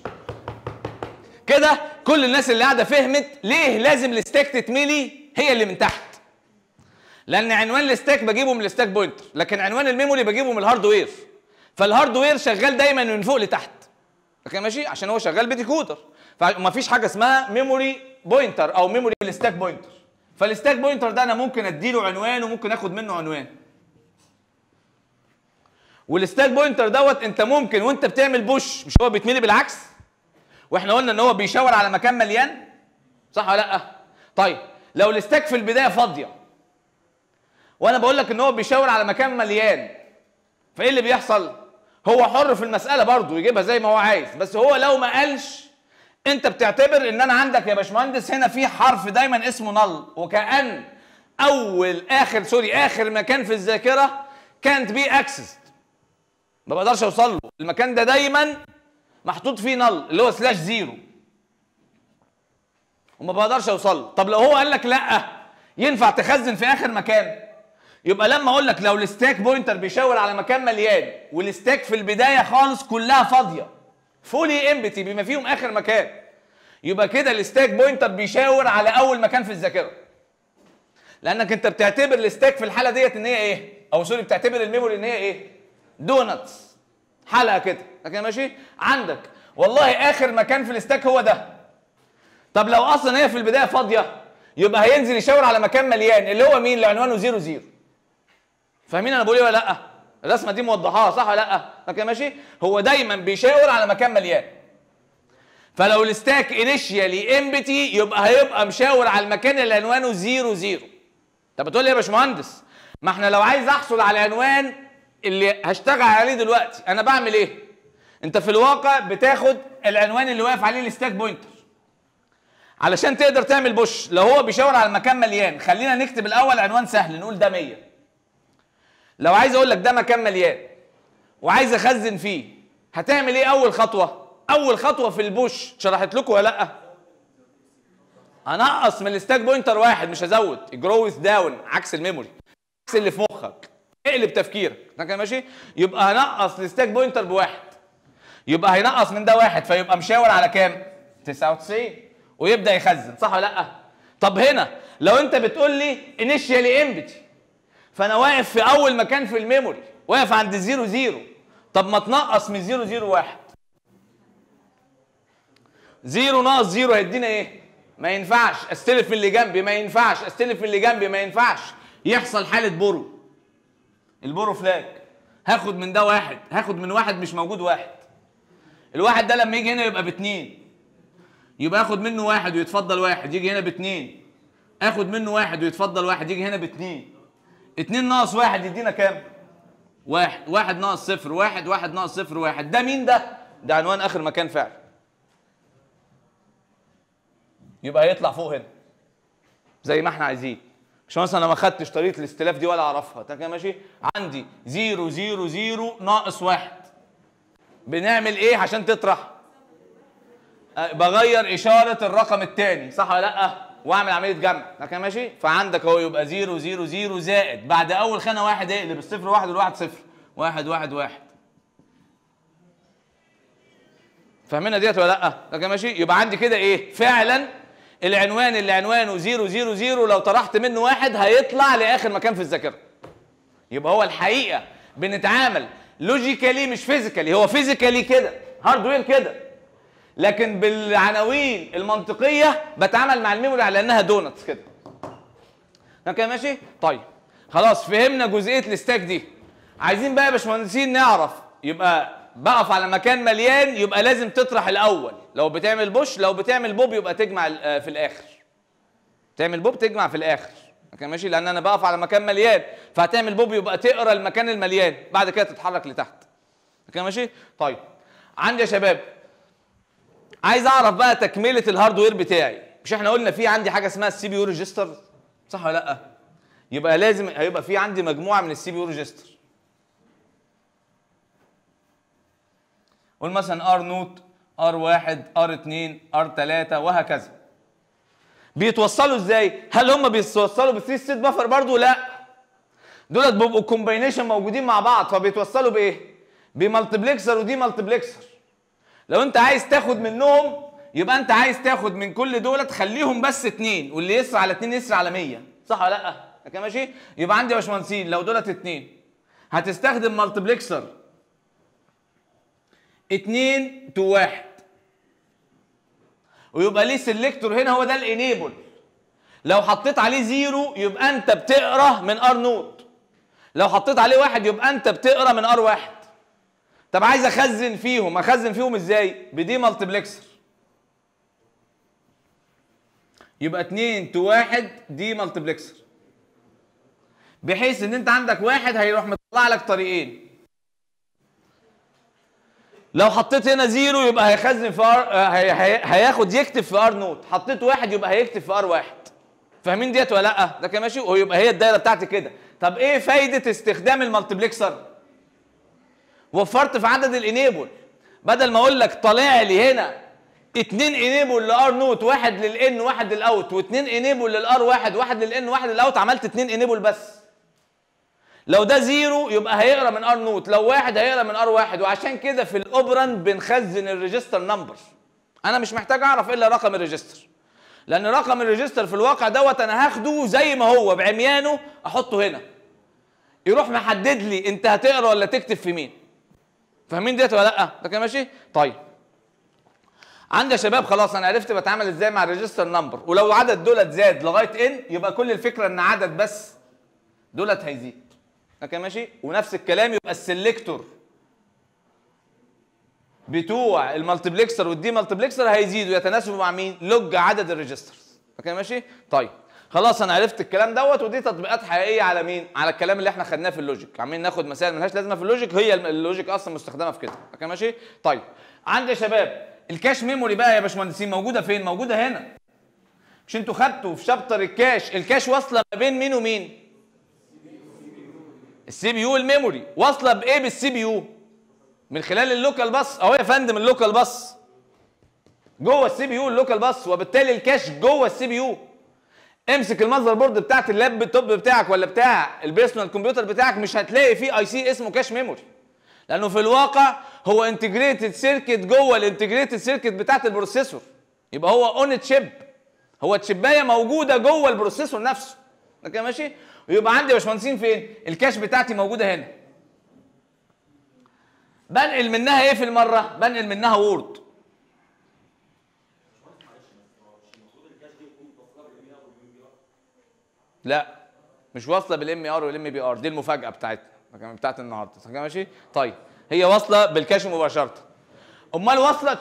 كده كل الناس اللي قاعده فهمت ليه لازم الستاك تتملي هي اللي من تحت لان عنوان الستاك بجيبه من الستاك بوينتر لكن عنوان الميموري بجيبه من الهاردوير فالهاردوير شغال دايما من فوق لتحت اوكي ماشي عشان هو شغال بديكودر فما فيش حاجه اسمها ميموري بوينتر او ميموري الستاك بوينتر فالستاك بوينتر ده انا ممكن اديله عنوان وممكن اخد منه عنوان والستاك بوينتر دوت انت ممكن وانت بتعمل بوش مش هو بيتملي بالعكس واحنا قلنا ان هو بيشاور على مكان مليان صح ولا لا طيب لو الستاك في البدايه فاضيه وانا بقول لك ان هو بيشاور على مكان مليان فايه اللي بيحصل هو حر في المساله برضه يجيبها زي ما هو عايز بس هو لو ما قالش انت بتعتبر ان انا عندك يا باشمهندس هنا في حرف دايما اسمه نل وكأن اول اخر سوري اخر مكان في الذاكره كانت بي اكسس ما بقدرش اوصل له المكان ده دايما محطوط فيه نل اللي هو سلاش زيرو وما بقدرش اوصل له طب لو هو قال لك لا ينفع تخزن في اخر مكان يبقى لما اقول لك لو الستاك بوينتر بيشاور على مكان مليان والستاك في البدايه خالص كلها فاضيه فولي امبتي بما فيهم اخر مكان يبقى كده الستاك بوينتر بيشاور على اول مكان في الذاكره لانك انت بتعتبر الستاك في الحاله ديت ان هي ايه او سوري بتعتبر الميموري ان هي ايه دونتس حلقه كده لكن ماشي عندك والله اخر مكان في الستاك هو ده طب لو اصلا هي في البدايه فاضيه يبقى هينزل يشاور على مكان مليان اللي هو مين اللي عنوانه 0 0 فاهمين انا بقول ايه ولا لا الرسمه دي موضحاها صح ولا لا لكن ماشي هو دايما بيشاور على مكان مليان فلو الستاك انيشيالي امبتي يبقى هيبقى مشاور على المكان اللي عنوانه 0 0 طب بتقول لي يا باشمهندس ما احنا لو عايز احصل على عنوان اللي هشتغل عليه دلوقتي انا بعمل ايه انت في الواقع بتاخد العنوان اللي واقف عليه الستاك بوينتر علشان تقدر تعمل بوش لو هو بيشاور على المكان مليان خلينا نكتب الاول عنوان سهل نقول ده 100 لو عايز اقول لك ده مكان مليان وعايز اخزن فيه هتعمل ايه اول خطوه اول خطوه في البوش شرحت لكم ولا لا هنقص من الستاك بوينتر واحد مش هزود جروث داون عكس الميموري عكس اللي في مخك اقلب تفكيرك ده كده ماشي يبقى هنقص الستاك بوينتر بواحد يبقى هينقص من ده واحد فيبقى مشاور على كام 99 ويبدا يخزن صح ولا لا طب هنا لو انت بتقول لي انيشيالي امبتي فانا واقف في اول مكان في الميموري واقف عند الزيرو زيرو طب ما تنقص من زيرو زيرو واحد زيرو ناقص زيرو هيدينا ايه ما ينفعش استلف اللي جنبي ما ينفعش استلف اللي جنبي ما ينفعش يحصل حاله برو البرو فلاج هاخد من ده واحد هاخد من واحد مش موجود واحد الواحد ده لما يجي هنا يبقى باتنين يبقى اخد منه واحد ويتفضل واحد يجي هنا باتنين اخد منه واحد ويتفضل واحد يجي هنا باتنين اتنين ناقص واحد يدينا كام واحد واحد ناقص صفر واحد واحد ناقص صفر واحد ده مين ده ده عنوان اخر مكان فعل يبقى هيطلع فوق هنا زي ما احنا عايزين مش مثلا انا ما خدتش طريقه الاستلاف دي ولا اعرفها ده كده ماشي عندي 0 0 0 ناقص واحد بنعمل ايه عشان تطرح أه، بغير اشاره الرقم الثاني صح ولا لا واعمل عمليه جمع ده كده ماشي فعندك اهو يبقى 0 0 0 زائد بعد اول خانه واحد اقلب الصفر واحد والواحد صفر واحد واحد واحد فاهمينها ديت ولا لا ده كده ماشي يبقى عندي كده ايه فعلا العنوان اللي عنوانه 000 لو طرحت منه واحد هيطلع لاخر مكان في الذاكره يبقى هو الحقيقه بنتعامل لوجيكالي مش فيزيكالي هو فيزيكالي كده هاردوير كده لكن بالعناوين المنطقيه بتعامل مع الميموري على انها دونتس كده كده ماشي طيب خلاص فهمنا جزئيه الستاك دي عايزين بقى يا باشمهندسين نعرف يبقى بقف على مكان مليان يبقى لازم تطرح الاول لو بتعمل بوش لو بتعمل بوب يبقى تجمع ال- آه، في الاخر تعمل بوب تجمع في الاخر كده ماشي لان انا بقف على مكان مليان فهتعمل بوب يبقى تقرا المكان المليان بعد كده تتحرك لتحت كده ماشي طيب عندي يا شباب عايز اعرف بقى تكمله الهاردوير بتاعي مش احنا قلنا في عندي حاجه اسمها السي بي يو ريجستر صح ولا لا يبقى لازم هيبقى في عندي مجموعه من السي بي يو ريجستر قول مثلا ار نوت ار واحد ار اتنين ار تلاتة وهكذا بيتوصلوا ازاي هل هم بيتوصلوا بالثري ستيت بفر برضو لا دولت بيبقوا كومباينيشن موجودين مع بعض فبيتوصلوا بايه بمالتبلكسر ودي مالتبلكسر لو انت عايز تاخد منهم يبقى انت عايز تاخد من كل دولت خليهم بس اتنين واللي يسرع على اتنين يسرع على 100 صح ولا لا كده ماشي يبقى عندي يا باشمهندسين لو دولت اتنين هتستخدم مالتبلكسر اتنين تو واحد ويبقى ليه سيلكتور هنا هو ده الانيبل لو حطيت عليه زيرو يبقى انت بتقرا من ار نوت لو حطيت عليه واحد يبقى انت بتقرا من ار واحد طب عايز اخزن فيهم اخزن فيهم ازاي بدي مالتيبلكسر يبقى 2 تو 1 دي مالتيبلكسر بحيث ان انت عندك واحد هيروح مطلع لك طريقين لو حطيت هنا زيرو يبقى هيخزن في ار هي... هي... هياخد يكتب في ار نوت حطيت واحد يبقى هيكتب في ار واحد فاهمين ديت ولا لا ده كان ماشي ويبقى هي الدايره بتاعتي كده طب ايه فايده استخدام المالتيبلكسر وفرت في عدد الانيبل بدل ما اقول لك طالع لي هنا اتنين انيبل لار نوت واحد للان واحد للاوت واتنين انيبل للار واحد واحد للان واحد للاوت عملت اتنين انيبل بس لو ده زيرو يبقى هيقرا من ار نوت لو واحد هيقرا من ار واحد وعشان كده في الاوبران بنخزن الريجستر نمبر انا مش محتاج اعرف الا رقم الريجستر لان رقم الريجستر في الواقع دوت انا هاخده زي ما هو بعميانه احطه هنا يروح محدد لي انت هتقرا ولا تكتب في مين فاهمين ديت ولا لا ده كده ماشي طيب عندي يا شباب خلاص انا عرفت بتعامل ازاي مع الريجستر نمبر ولو عدد دولت زاد لغايه ان يبقى كل الفكره ان عدد بس دولت هيزيد ده كده ماشي ونفس الكلام يبقى السلكتور بتوع المالتيبلكسر والدي مالتيبلكسر هيزيدوا يتناسبوا مع مين؟ لوج عدد الريجسترز كده ماشي؟ طيب خلاص انا عرفت الكلام دوت ودي تطبيقات حقيقيه على مين؟ على الكلام اللي احنا خدناه في اللوجيك عاملين ناخد مسائل ملهاش لازمه في اللوجيك هي اللوجيك اصلا مستخدمه في كده كده ماشي؟ طيب عندي يا شباب الكاش ميموري بقى يا باشمهندسين موجوده فين؟ موجوده هنا مش انتوا خدتوا في شابتر الكاش الكاش واصله ما بين مين ومين؟ السي بي يو والميموري واصله بايه بالسي بي يو؟ من خلال اللوكال باص اهو يا فندم اللوكال باص جوه السي بي يو اللوكال باص وبالتالي الكاش جوه السي بي يو امسك المصدر بورد بتاعت اللاب توب بتاعك ولا بتاع البيرسونال كمبيوتر بتاعك مش هتلاقي فيه اي سي اسمه كاش ميموري لانه في الواقع هو انتجريتد سيركت جوه الانتجريتد سيركت بتاعت البروسيسور يبقى هو اون تشيب هو تشيبايه موجوده جوه البروسيسور نفسه ده كده ماشي ويبقى عندي يا باشمهندسين فين الكاش بتاعتي موجوده هنا بنقل منها ايه في المره بنقل منها وورد لا مش واصله بالام ار والام بي ار دي المفاجاه بتاعتنا بتاعت النهارده كده ماشي طيب هي واصله بالكاش مباشره امال واصله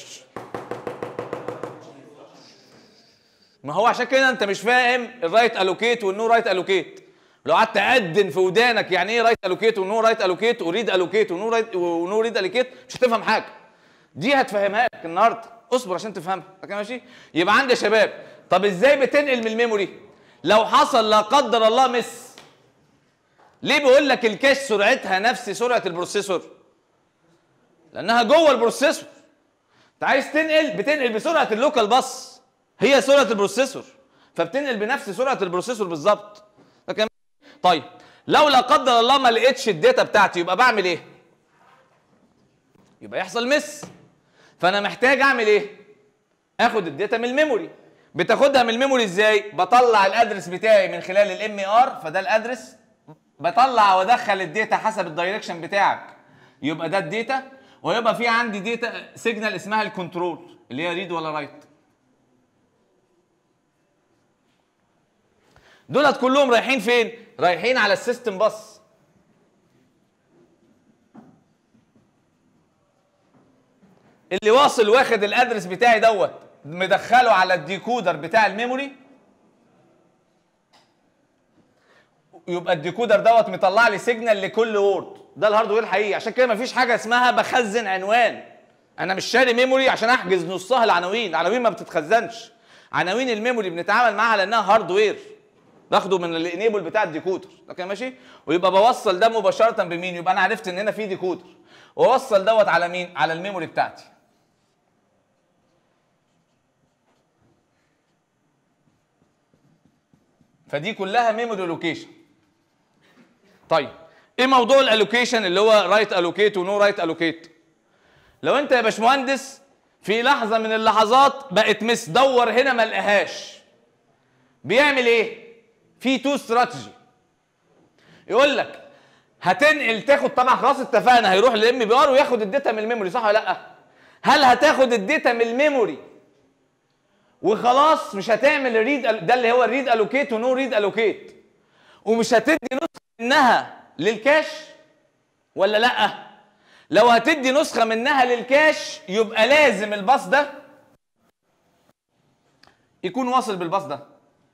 ما هو عشان كده انت مش فاهم الرايت الوكيت والنو رايت الوكيت لو قعدت تأذن في ودانك يعني ايه رايت الوكيت ونو رايت الوكيت وريد الوكيت ونو رايت ونو ريد الوكيت مش هتفهم حاجه دي هتفهمها لك النهارده اصبر عشان تفهمها كده ماشي يبقى عندي يا شباب طب ازاي بتنقل من الميموري لو حصل لا قدر الله مس ليه بيقول لك الكاش سرعتها نفس سرعه البروسيسور لانها جوه البروسيسور انت عايز تنقل بتنقل بسرعه اللوكال باص هي سرعه البروسيسور فبتنقل بنفس سرعه البروسيسور بالظبط لكن طيب لو لا قدر الله ما لقيتش الداتا بتاعتي يبقى بعمل ايه يبقى يحصل مس فانا محتاج اعمل ايه اخد الداتا من الميموري بتاخدها من الميموري ازاي بطلع الادرس بتاعي من خلال الام ار فده الادرس بطلع وادخل الداتا حسب الدايركشن بتاعك يبقى ده الداتا ويبقى في عندي داتا سيجنال اسمها الكنترول اللي هي ريد ولا رايت دولت كلهم رايحين فين رايحين على السيستم باص اللي واصل واخد الادرس بتاعي دوت مدخله على الديكودر بتاع الميموري يبقى الديكودر دوت مطلع لي سيجنال لكل وورد ده الهاردوير الحقيقي عشان كده مفيش حاجه اسمها بخزن عنوان انا مش شاري ميموري عشان احجز نصها العناوين العناوين ما بتتخزنش عناوين الميموري بنتعامل معاها لانها هاردوير باخده من الانيبل بتاع الديكودر اوكي ماشي ويبقى بوصل ده مباشره بمين يبقى انا عرفت ان هنا في ديكودر واوصل دوت على مين على الميموري بتاعتي فدي كلها ميموري لوكيشن طيب ايه موضوع الالوكيشن اللي هو رايت الوكيت ونو رايت الوكيت لو انت يا باشمهندس في لحظه من اللحظات بقت مس دور هنا ما لقاهاش بيعمل ايه في تو استراتيجي يقول لك هتنقل تاخد طبعا خلاص اتفقنا هيروح للام بي ار وياخد الداتا من الميموري صح ولا لا هل هتاخد الداتا من الميموري وخلاص مش هتعمل ريد ده اللي هو الريد الوكيت ونو ريد الوكيت ومش هتدي نسخه منها للكاش ولا لا لو هتدي نسخه منها للكاش يبقى لازم الباص ده يكون واصل بالباص ده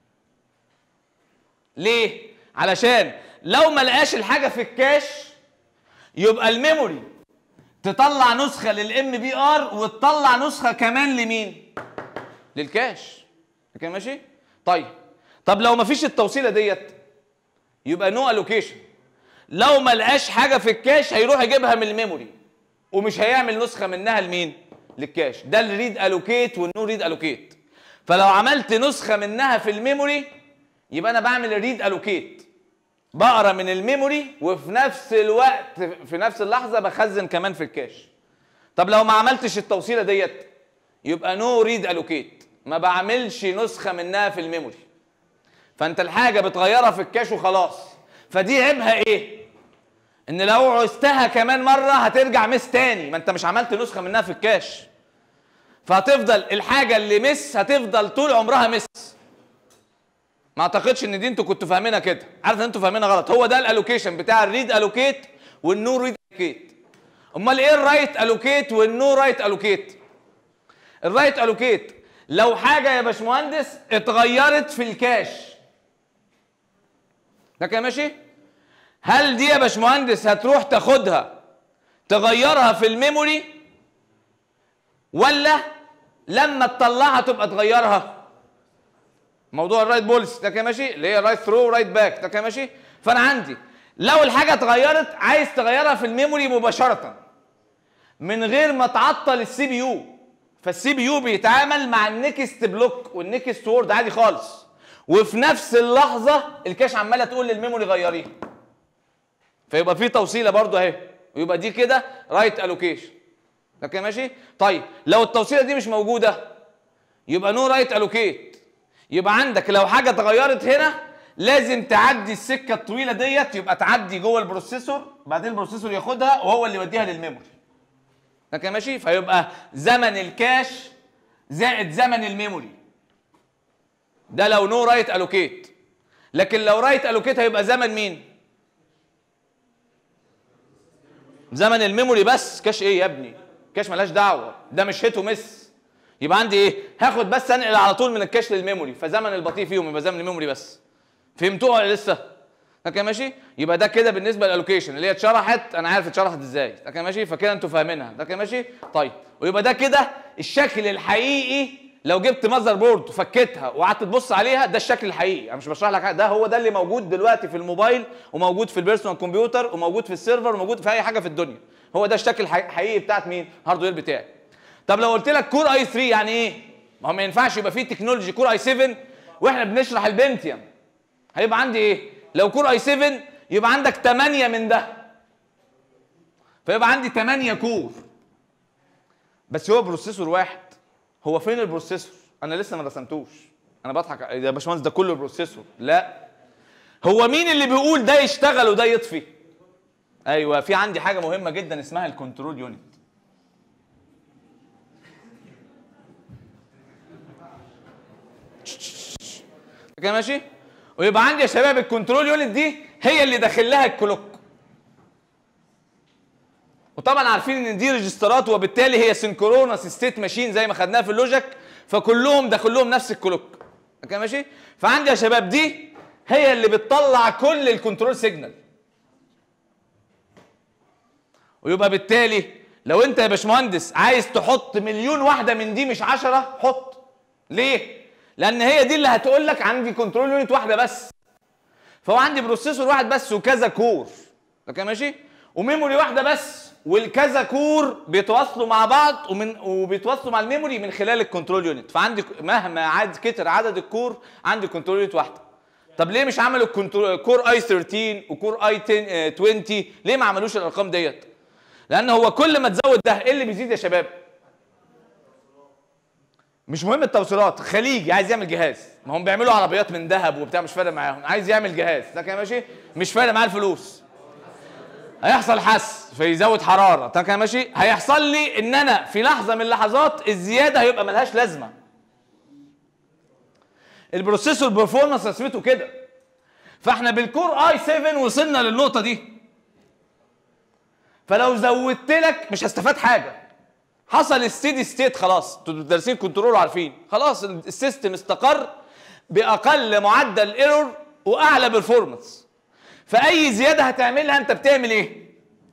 ليه علشان لو ما لقاش الحاجه في الكاش يبقى الميموري تطلع نسخه للام بي ار وتطلع نسخه كمان لمين للكاش كده ماشي طيب طب لو ما فيش التوصيله ديت يبقى نو الوكيشن لو ما لقاش حاجه في الكاش هيروح يجيبها من الميموري ومش هيعمل نسخه منها لمين للكاش ده الريد الوكيت والنو ريد الوكيت فلو عملت نسخه منها في الميموري يبقى انا بعمل الريد الوكيت بقرا من الميموري وفي نفس الوقت في نفس اللحظه بخزن كمان في الكاش طب لو ما عملتش التوصيله ديت يبقى نو ريد الوكيت ما بعملش نسخه منها في الميموري فانت الحاجه بتغيرها في الكاش وخلاص فدي عيبها ايه ان لو عوزتها كمان مره هترجع مس تاني ما انت مش عملت نسخه منها في الكاش فهتفضل الحاجه اللي مس هتفضل طول عمرها مس ما اعتقدش ان دي انتوا كنتوا فاهمينها كده عارف ان انتوا فاهمينها غلط هو ده الالوكيشن بتاع الريد الوكيت والنو ريد الوكيت امال ايه الرايت الوكيت والنو رايت الوكيت الرايت الوكيت لو حاجه يا باشمهندس اتغيرت في الكاش ده كده ماشي هل دي يا باشمهندس هتروح تاخدها تغيرها في الميموري ولا لما تطلعها تبقى تغيرها موضوع الرايت بولس ده كده ماشي اللي هي رايت ثرو رايت باك ده كده ماشي فانا عندي لو الحاجه اتغيرت عايز تغيرها في الميموري مباشره من غير ما تعطل السي بي يو فالسي بي يو بيتعامل مع النكست بلوك والنكست وورد عادي خالص وفي نفس اللحظه الكاش عماله تقول للميموري غيريها فيبقى في توصيله برضو اهي ويبقى دي كده رايت الوكيشن ده كده ماشي طيب لو التوصيله دي مش موجوده يبقى نو رايت الوكيت يبقى عندك لو حاجه اتغيرت هنا لازم تعدي السكه الطويله ديت يبقى تعدي جوه البروسيسور بعدين البروسيسور ياخدها وهو اللي يوديها للميموري ده كده ماشي فيبقى زمن الكاش زائد زمن الميموري ده لو نو رايت الوكيت لكن لو رايت الوكيت هيبقى زمن مين زمن الميموري بس كاش ايه يا ابني كاش ملهاش دعوه ده مش هيت ومس يبقى عندي ايه هاخد بس انقل على طول من الكاش للميموري فزمن البطيء فيهم يبقى زمن الميموري بس فهمتوها ولا لسه ده كده ماشي يبقى ده كده بالنسبه للالوكيشن اللي هي اتشرحت انا عارف اتشرحت ازاي ده كده ماشي فكده انتوا فاهمينها ده كده ماشي طيب ويبقى ده كده الشكل الحقيقي لو جبت ماذر بورد وفكيتها وقعدت تبص عليها ده الشكل الحقيقي انا مش بشرح لك حاجه ده هو ده اللي موجود دلوقتي في الموبايل وموجود في البيرسونال كمبيوتر وموجود في السيرفر وموجود في اي حاجه في الدنيا هو ده الشكل الحقيقي بتاعت مين الهاردوير بتاعي طب لو قلت لك كور اي 3 يعني ايه ما هو ما ينفعش يبقى فيه تكنولوجي كور اي 7 واحنا بنشرح البنتيوم هيبقى عندي ايه لو كور اي 7 يبقى عندك 8 من ده فيبقى عندي 8 كور بس هو بروسيسور واحد هو فين البروسيسور انا لسه ما رسمتوش انا بضحك يا باشمهندس ده كله بروسيسور لا هو مين اللي بيقول ده يشتغل وده يطفي ايوه في عندي حاجه مهمه جدا اسمها الكنترول يونت كده ماشي ويبقى عندي يا شباب الكنترول يونت دي هي اللي داخل لها الكلوك وطبعا عارفين ان دي ريجسترات وبالتالي هي سنكرونس ستيت ماشين زي ما خدناها في اللوجيك فكلهم داخل لهم نفس الكلوك كده ماشي فعندي يا شباب دي هي اللي بتطلع كل الكنترول سيجنال ويبقى بالتالي لو انت يا باشمهندس عايز تحط مليون واحده من دي مش عشرة حط ليه لان هي دي اللي هتقول لك عندي كنترول يونت واحده بس فهو عندي بروسيسور واحد بس وكذا كور ده كده ماشي وميموري واحده بس والكذا كور بيتواصلوا مع بعض ومن وبيتواصلوا مع الميموري من خلال الكنترول يونت فعندي مهما عاد كتر عدد الكور عندي كنترول يونت واحده طب ليه مش عملوا الكنترول كور اي 13 وكور اي 20 ليه ما عملوش الارقام ديت لان هو كل ما تزود ده ايه اللي بيزيد يا شباب مش مهم التوصيلات خليجي عايز يعمل جهاز ما هم بيعملوا عربيات من ذهب وبتاع مش فارق معاهم عايز يعمل جهاز ده كده ماشي مش فارق معاه الفلوس هيحصل حس فيزود حراره طب كده ماشي هيحصل لي ان انا في لحظه من اللحظات الزياده هيبقى ملهاش لازمه البروسيسور بيرفورمانس رسمته كده فاحنا بالكور اي 7 وصلنا للنقطه دي فلو زودت لك مش هستفاد حاجه حصل الستيدي ستيت خلاص انتوا دارسين كنترول وعارفين خلاص السيستم استقر باقل معدل ايرور واعلى بيرفورمانس فاي زياده هتعملها انت بتعمل ايه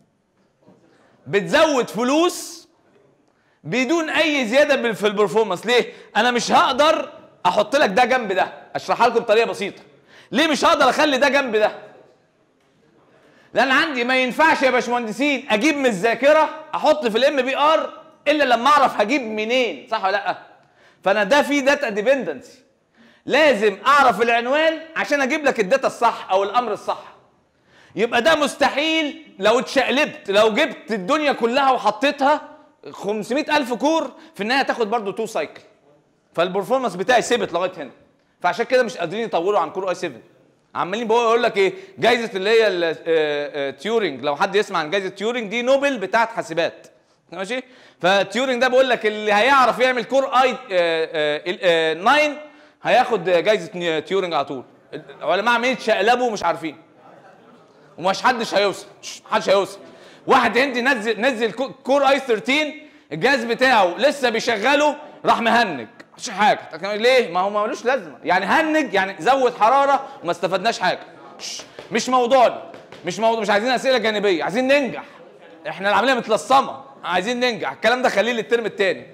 بتزود فلوس بدون اي زياده في البرفورمانس ليه انا مش هقدر احط لك ده جنب ده اشرحها لكم بطريقه بسيطه ليه مش هقدر اخلي ده جنب ده لان عندي ما ينفعش يا باشمهندسين اجيب من الذاكره احط في الام بي ار الا لما اعرف هجيب منين صح ولا لا فانا ده في داتا ديبندنسي لازم اعرف العنوان عشان اجيب لك الداتا الصح او الامر الصح يبقى ده مستحيل لو اتشقلبت لو جبت الدنيا كلها وحطيتها 500 الف كور في النهايه تاخد برضو 2 سايكل فالبرفورمانس بتاعي ثبت لغايه هنا فعشان كده مش قادرين يطوروا عن كور اي 7 عمالين بقول لك ايه جايزه اللي هي التيورنج لو حد يسمع عن جايزه تيورنج دي نوبل بتاعت حاسبات ماشي فتيورنج ده بقول لك اللي هيعرف يعمل كور اي 9 هياخد جايزه تيورنج على طول العلماء عمالين يتشقلبوا ومش عارفين ومش حدش هيوصل محدش هيوصل واحد هندي نزل نزل كور اي 13 الجهاز بتاعه لسه بيشغله راح مهنج مش حاجه ليه ما هو ملوش لازمه يعني هنج يعني زود حراره وما استفدناش حاجه مش موضوعنا مش موضوع مش عايزين اسئله جانبيه عايزين ننجح احنا العمليه متلصمه عايزين ننجح الكلام ده خليه للترم الثاني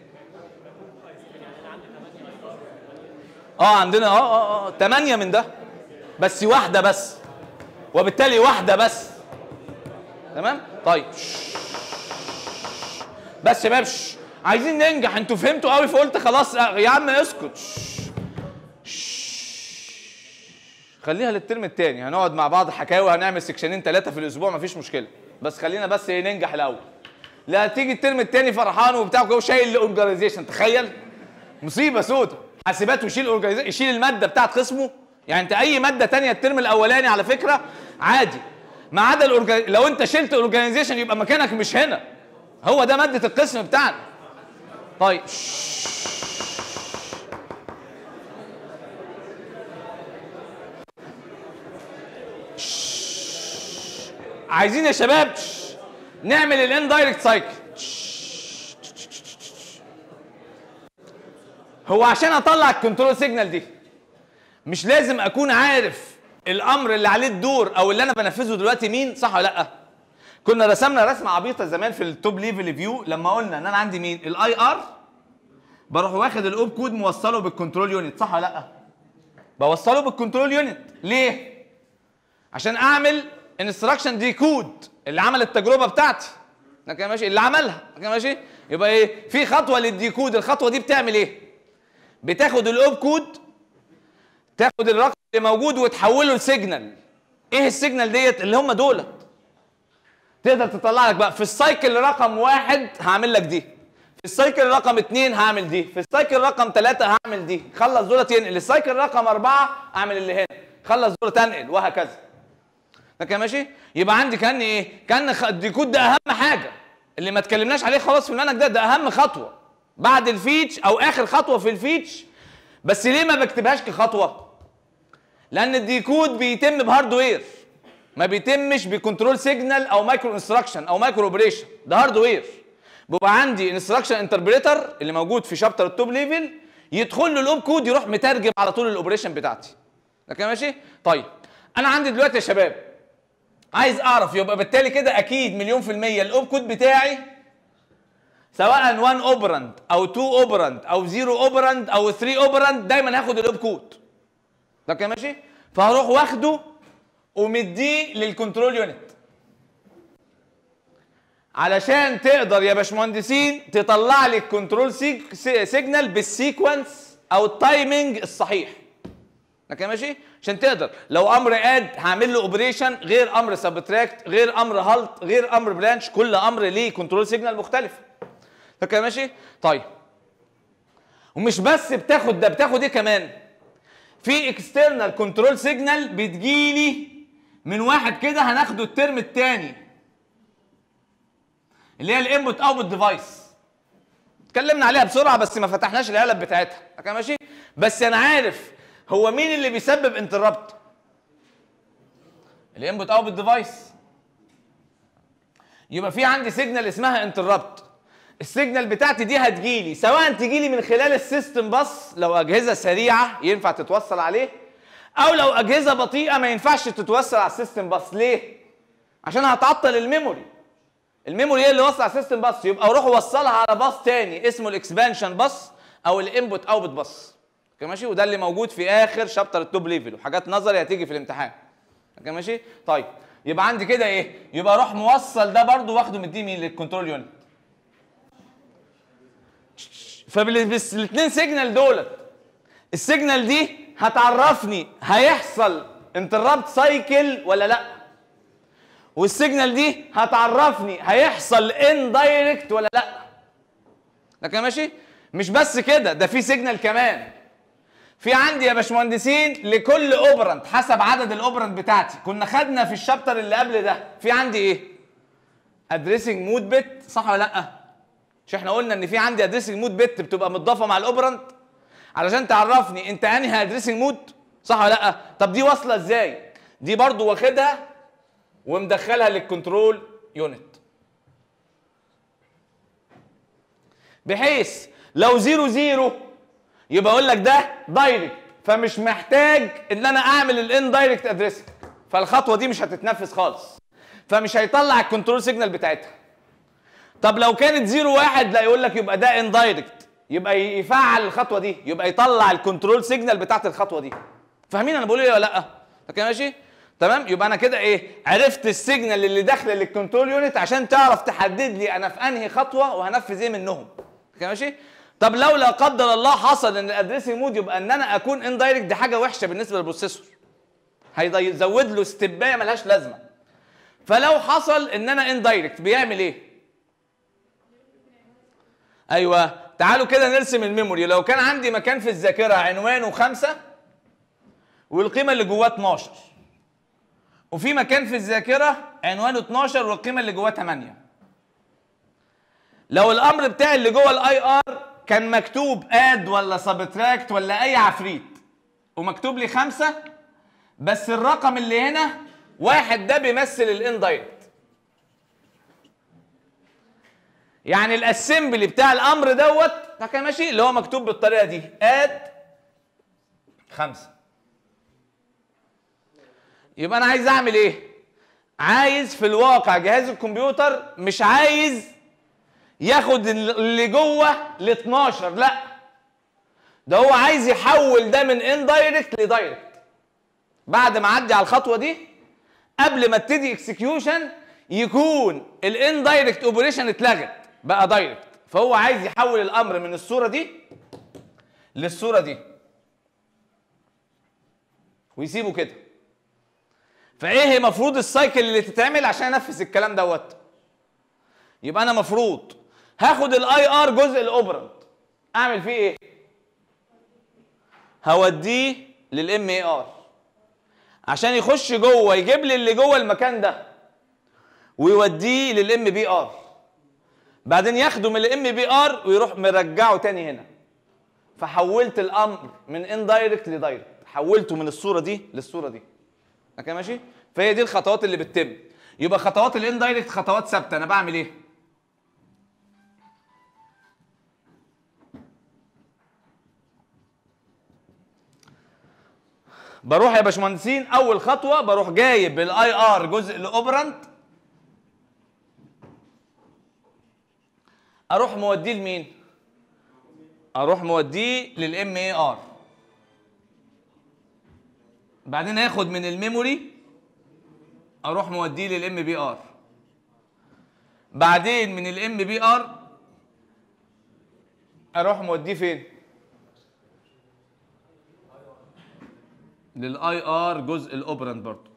اه عندنا اه اه اه 8 من ده بس واحده بس وبالتالي واحده بس تمام طيب بس شباب عايزين ننجح انتوا فهمتوا قوي فقلت خلاص يا عم اسكت خليها للترم الثاني هنقعد مع بعض حكاوي هنعمل سكشنين ثلاثه في الاسبوع مفيش مشكله بس خلينا بس ايه ننجح الاول لا تيجي الترم الثاني فرحان وبتاع وهو شايل الاورجنايزيشن تخيل مصيبه سودة حاسبات ويشيل يشيل الماده بتاعت قسمه يعني انت اي ماده ثانيه الترم الاولاني على فكره عادي ما عدا لو انت شلت الاورجنايزيشن يبقى مكانك مش هنا هو ده ماده القسم بتاعنا طيب عايزين يا شباب نعمل الاندايركت سايكل هو عشان اطلع الكنترول سيجنال دي مش لازم اكون عارف الامر اللي عليه الدور او اللي انا بنفذه دلوقتي مين صح ولا لا كنا رسمنا رسمه عبيطه زمان في التوب ليفل فيو لما قلنا ان انا عندي مين الاي ار بروح واخد الاوب كود موصله بالكنترول يونت صح ولا لا بوصله بالكنترول يونت ليه عشان اعمل انستراكشن دي كود اللي عمل التجربه بتاعتي كده ماشي اللي عملها كده ماشي يبقى ايه في خطوه للديكود الخطوه دي بتعمل ايه بتاخد الاوب كود تاخد الرقم اللي موجود وتحوله لسيجنال ايه السيجنال ديت اللي هم دولت تقدر تطلع لك بقى في السايكل رقم واحد هعمل لك دي في السايكل رقم اثنين هعمل دي في السايكل رقم ثلاثة هعمل دي خلص دول ينقل السايكل رقم أربعة أعمل اللي هنا خلص دول تنقل وهكذا ده كده ماشي يبقى عندي كان ايه كان الديكود ده اهم حاجه اللي ما اتكلمناش عليه خلاص في المنهج ده ده اهم خطوه بعد الفيتش او اخر خطوه في الفيتش بس ليه ما بكتبهاش كخطوه لان الديكود بيتم بهاردوير ما بيتمش بكنترول سيجنال او مايكرو انستراكشن او مايكرو اوبريشن ده هاردوير بيبقى عندي انستراكشن انتربريتر اللي موجود في شابتر التوب ليفل يدخل له الاوب كود يروح مترجم على طول الاوبريشن بتاعتي ده كده ماشي طيب انا عندي دلوقتي يا شباب عايز اعرف يبقى بالتالي كده اكيد مليون في المية الاوب كود بتاعي سواء 1 اوبرند او 2 اوبرند او 0 اوبرند او 3 اوبرند دايما هاخد الاوب كود ده كده ماشي فهروح واخده ومديه للكنترول يونت علشان تقدر يا باشمهندسين تطلع لي الكنترول سيجنال بالسيكونس او التايمنج الصحيح ده كده ماشي عشان تقدر لو امر اد هعمل له اوبريشن غير امر سبتراكت غير امر هالت غير امر برانش كل امر ليه كنترول سيجنال مختلف ده كده ماشي طيب ومش بس بتاخد ده بتاخد ايه كمان في اكسترنال كنترول سيجنال بتجيلي من واحد كده هناخده الترم الثاني اللي هي الانبوت اوتبوت ديفايس اتكلمنا عليها بسرعه بس ما فتحناش القلب بتاعتها كان ماشي بس انا عارف هو مين اللي بيسبب انتربت الانبوت اوتبوت ديفايس يبقى في عندي سيجنال اسمها انتربت السيجنال بتاعتي دي هتجيلي سواء تجيلي من خلال السيستم بس لو اجهزه سريعه ينفع تتوصل عليه او لو اجهزه بطيئه ما ينفعش تتوصل على السيستم بس ليه عشان هتعطل الميموري الميموري هي اللي وصل على السيستم بس يبقى اروح اوصلها على باص تاني اسمه الاكسبانشن باص او الانبوت اوتبوت باص ماشي وده اللي موجود في اخر شابتر التوب ليفل وحاجات نظري هتيجي في الامتحان ماشي طيب يبقى عندي كده ايه يبقى اروح موصل ده برضو واخده مديه مين للكنترول يونت فبالاثنين سيجنال دولت السيجنال دي هتعرفني هيحصل انتربت سايكل ولا لا والسيجنال دي هتعرفني هيحصل ان دايركت ولا لا لكن ماشي مش بس كده ده في سيجنال كمان في عندي يا باشمهندسين لكل اوبرنت حسب عدد الاوبرنت بتاعتي كنا خدنا في الشابتر اللي قبل ده في عندي ايه ادريسنج مود بت صح ولا لا مش احنا قلنا ان في عندي ادريسنج مود بت بتبقى متضافه مع الاوبرنت علشان تعرفني انت انهي ادريسنج مود صح ولا لا طب دي واصله ازاي دي برضو واخدها ومدخلها للكنترول يونت بحيث لو زيرو زيرو يبقى اقول لك ده دايركت فمش محتاج ان انا اعمل الان دايركت ادريسنج فالخطوه دي مش هتتنفذ خالص فمش هيطلع الكنترول سيجنال بتاعتها طب لو كانت زيرو واحد لا يقول لك يبقى ده ان دايركت يبقى يفعل الخطوه دي يبقى يطلع الكنترول سيجنال بتاعت الخطوه دي فاهمين انا بقول ايه ولا لا كده ماشي تمام يبقى انا كده ايه عرفت السيجنال اللي داخله للكنترول يونت عشان تعرف تحدد لي انا في انهي خطوه وهنفذ ايه منهم كده ماشي طب لو لا قدر الله حصل ان الادريسنج مود يبقى ان انا اكون ان دايركت دي حاجه وحشه بالنسبه للبروسيسور هيزود له استبايه ملهاش لازمه فلو حصل ان انا ان دايركت بيعمل ايه ايوه تعالوا كده نرسم الميموري لو كان عندي مكان في الذاكره عنوانه خمسة والقيمه اللي جواه 12 وفي مكان في الذاكره عنوانه 12 والقيمه اللي جواه 8 لو الامر بتاعي اللي جوه الاي ار كان مكتوب اد ولا سبتراكت ولا اي عفريت ومكتوب لي خمسة بس الرقم اللي هنا واحد ده بيمثل الان دايركت يعني الاسمبلي بتاع الامر دوت ده كان ماشي اللي هو مكتوب بالطريقه دي اد خمسة يبقى انا عايز اعمل ايه عايز في الواقع جهاز الكمبيوتر مش عايز ياخد اللي جوه ل 12 لا ده هو عايز يحول ده من ان دايركت لدايركت بعد ما اعدي على الخطوه دي قبل ما ابتدي اكسكيوشن يكون الان دايركت اوبريشن اتلغت بقى دايركت فهو عايز يحول الامر من الصوره دي للصوره دي ويسيبه كده فايه المفروض السايكل اللي تتعمل عشان انفذ الكلام دوت يبقى انا مفروض هاخد الاي ار جزء الاوبرنت اعمل فيه ايه هوديه للام اي ار عشان يخش جوه يجيب لي اللي جوه المكان ده ويوديه للام بي ار بعدين ياخده من الام بي ار ويروح مرجعه تاني هنا فحولت الامر من ان دايركت لدايركت حولته من الصوره دي للصوره دي اوكي ماشي فهي دي الخطوات اللي بتتم يبقى خطوات الان دايركت خطوات ثابته انا بعمل ايه بروح يا باشمهندسين اول خطوه بروح جايب الاي ار جزء الاوبرنت اروح موديه لمين اروح موديه للام اي ار بعدين اخد من الميموري اروح موديه للام بي ار بعدين من الام بي ار اروح موديه فين للاي ار جزء الاوبرنت برضه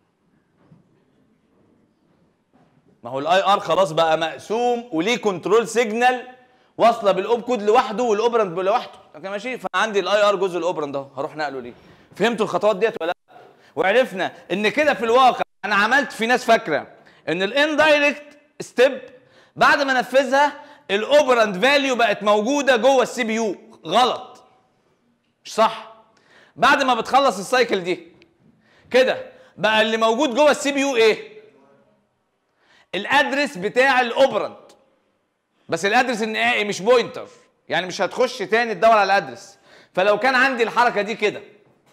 ما هو الاي ار خلاص بقى مقسوم وليه كنترول سيجنال واصله بالاوب كود لوحده والاوبرنت لوحده اوكي ماشي فعندي الاي ار جزء الاوبرنت ده هروح نقله ليه فهمتوا الخطوات ديت ولا لا وعرفنا ان كده في الواقع انا عملت في ناس فاكره ان الان دايركت ستيب بعد ما نفذها الاوبراند فاليو بقت موجوده جوه السي بي يو غلط مش صح بعد ما بتخلص السايكل دي كده بقى اللي موجود جوه السي بي يو ايه الادرس بتاع الاوبراند بس الادرس النهائي مش بوينتر يعني مش هتخش تاني تدور على الادرس فلو كان عندي الحركه دي كده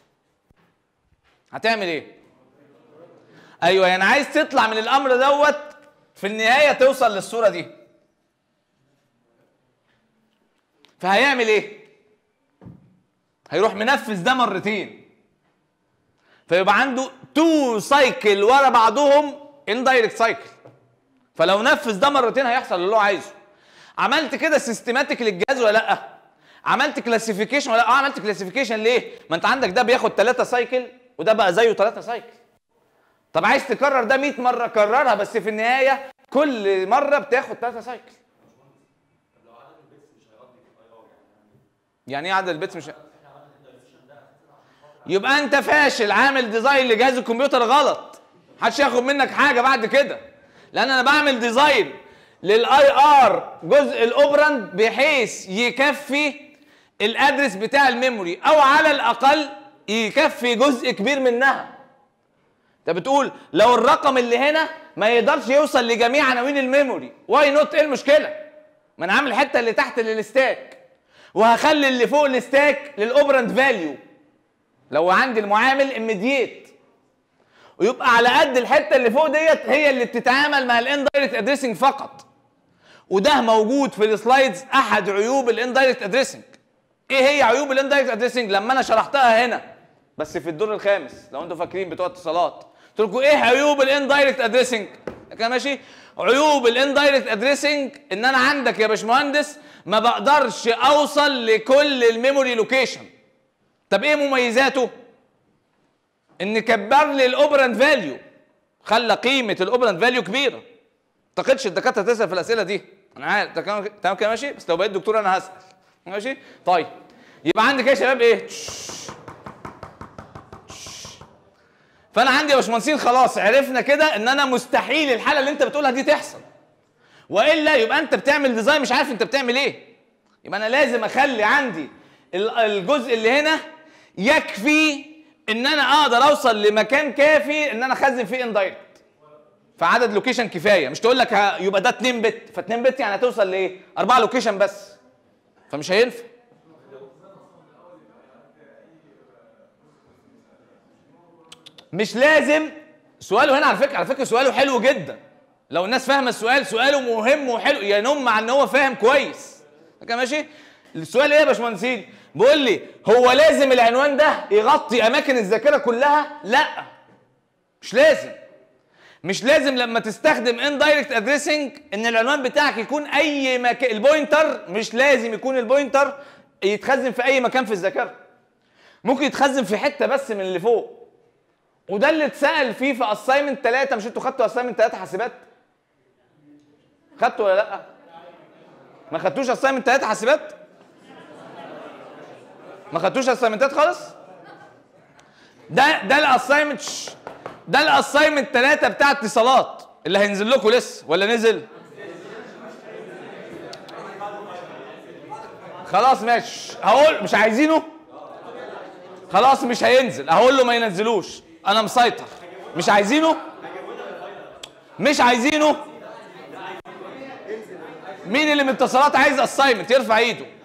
هتعمل ايه ايوه يعني عايز تطلع من الامر دوت في النهايه توصل للصوره دي فهيعمل ايه هيروح منفذ ده مرتين فيبقى عنده تو سايكل ورا بعضهم اندايركت سايكل فلو نفذ ده مرتين هيحصل اللي هو عايزه عملت كده سيستماتيك للجهاز ولا لا عملت كلاسيفيكيشن ولا اه عملت كلاسيفيكيشن ليه ما انت عندك ده بياخد 3 سايكل وده بقى زيه 3 سايكل طب عايز تكرر ده 100 مره كررها بس في النهايه كل مره بتاخد 3 سايكل يعني ايه عدد البيتس مش يبقى انت فاشل عامل ديزاين لجهاز الكمبيوتر غلط محدش ياخد منك حاجه بعد كده لان انا بعمل ديزاين للاي ار جزء الاوبراند بحيث يكفي الادرس بتاع الميموري او على الاقل يكفي جزء كبير منها انت بتقول لو الرقم اللي هنا ما يقدرش يوصل لجميع عناوين الميموري واي نوت ايه المشكله ما انا عامل الحته اللي تحت للستاك وهخلي اللي فوق الستاك للاوبراند فاليو لو عندي المعامل اميديت ويبقى على قد الحته اللي فوق ديت هي اللي بتتعامل مع الاندايركت ادريسنج فقط وده موجود في السلايدز احد عيوب الاندايركت ادريسنج ايه هي عيوب الاندايركت ادريسنج لما انا شرحتها هنا بس في الدور الخامس لو انتوا فاكرين بتوع اتصالات قلت لكم ايه عيوب الاندايركت ادريسنج كده ماشي عيوب الاندايركت ادريسنج ان انا عندك يا باشمهندس ما بقدرش اوصل لكل الميموري لوكيشن طب ايه مميزاته ان كبر لي الاوبراند فاليو خلى قيمه الاوبراند فاليو كبيره ما اعتقدش الدكاتره تسال في الاسئله دي انا عارف تمام كده ماشي بس لو بقيت دكتور انا هسال ماشي طيب يبقى عندك ايه يا شباب ايه فانا عندي يا باشمهندسين خلاص عرفنا كده ان انا مستحيل الحاله اللي انت بتقولها دي تحصل والا يبقى انت بتعمل ديزاين مش عارف انت بتعمل ايه يبقى انا لازم اخلي عندي الجزء اللي هنا يكفي ان انا اقدر اوصل لمكان كافي ان انا اخزن فيه اندايركت فعدد لوكيشن كفايه مش تقول لك يبقى ده 2 بت ف 2 بت يعني هتوصل لايه 4 لوكيشن بس فمش هينفع مش لازم سؤاله هنا على فكره على فكره سؤاله حلو جدا لو الناس فاهمه السؤال سؤاله مهم وحلو ينم مع ان هو فاهم كويس كده ماشي السؤال ايه يا باشمهندسين بيقول لي هو لازم العنوان ده يغطي اماكن الذاكره كلها لا مش لازم مش لازم لما تستخدم اندايركت ادريسنج ان العنوان بتاعك يكون اي مكان البوينتر مش لازم يكون البوينتر يتخزن في اي مكان في الذاكره ممكن يتخزن في حته بس من اللي فوق وده اللي اتسال فيه في اساينمنت 3 مش انتوا خدتوا اساينمنت 3 حاسبات خدتوا ولا لا ما خدتوش اساينمنت 3 حاسبات ما خدتوش اساينمنتات خالص ده ده الاساينمنت ده الاساينمنت 3 بتاع اتصالات اللي هينزل لكم لسه ولا نزل خلاص ماشي هقول مش عايزينه خلاص مش هينزل هقول له ما ينزلوش انا مسيطر مش عايزينه مش عايزينه مين اللي من اتصالات عايز اساينمنت يرفع ايده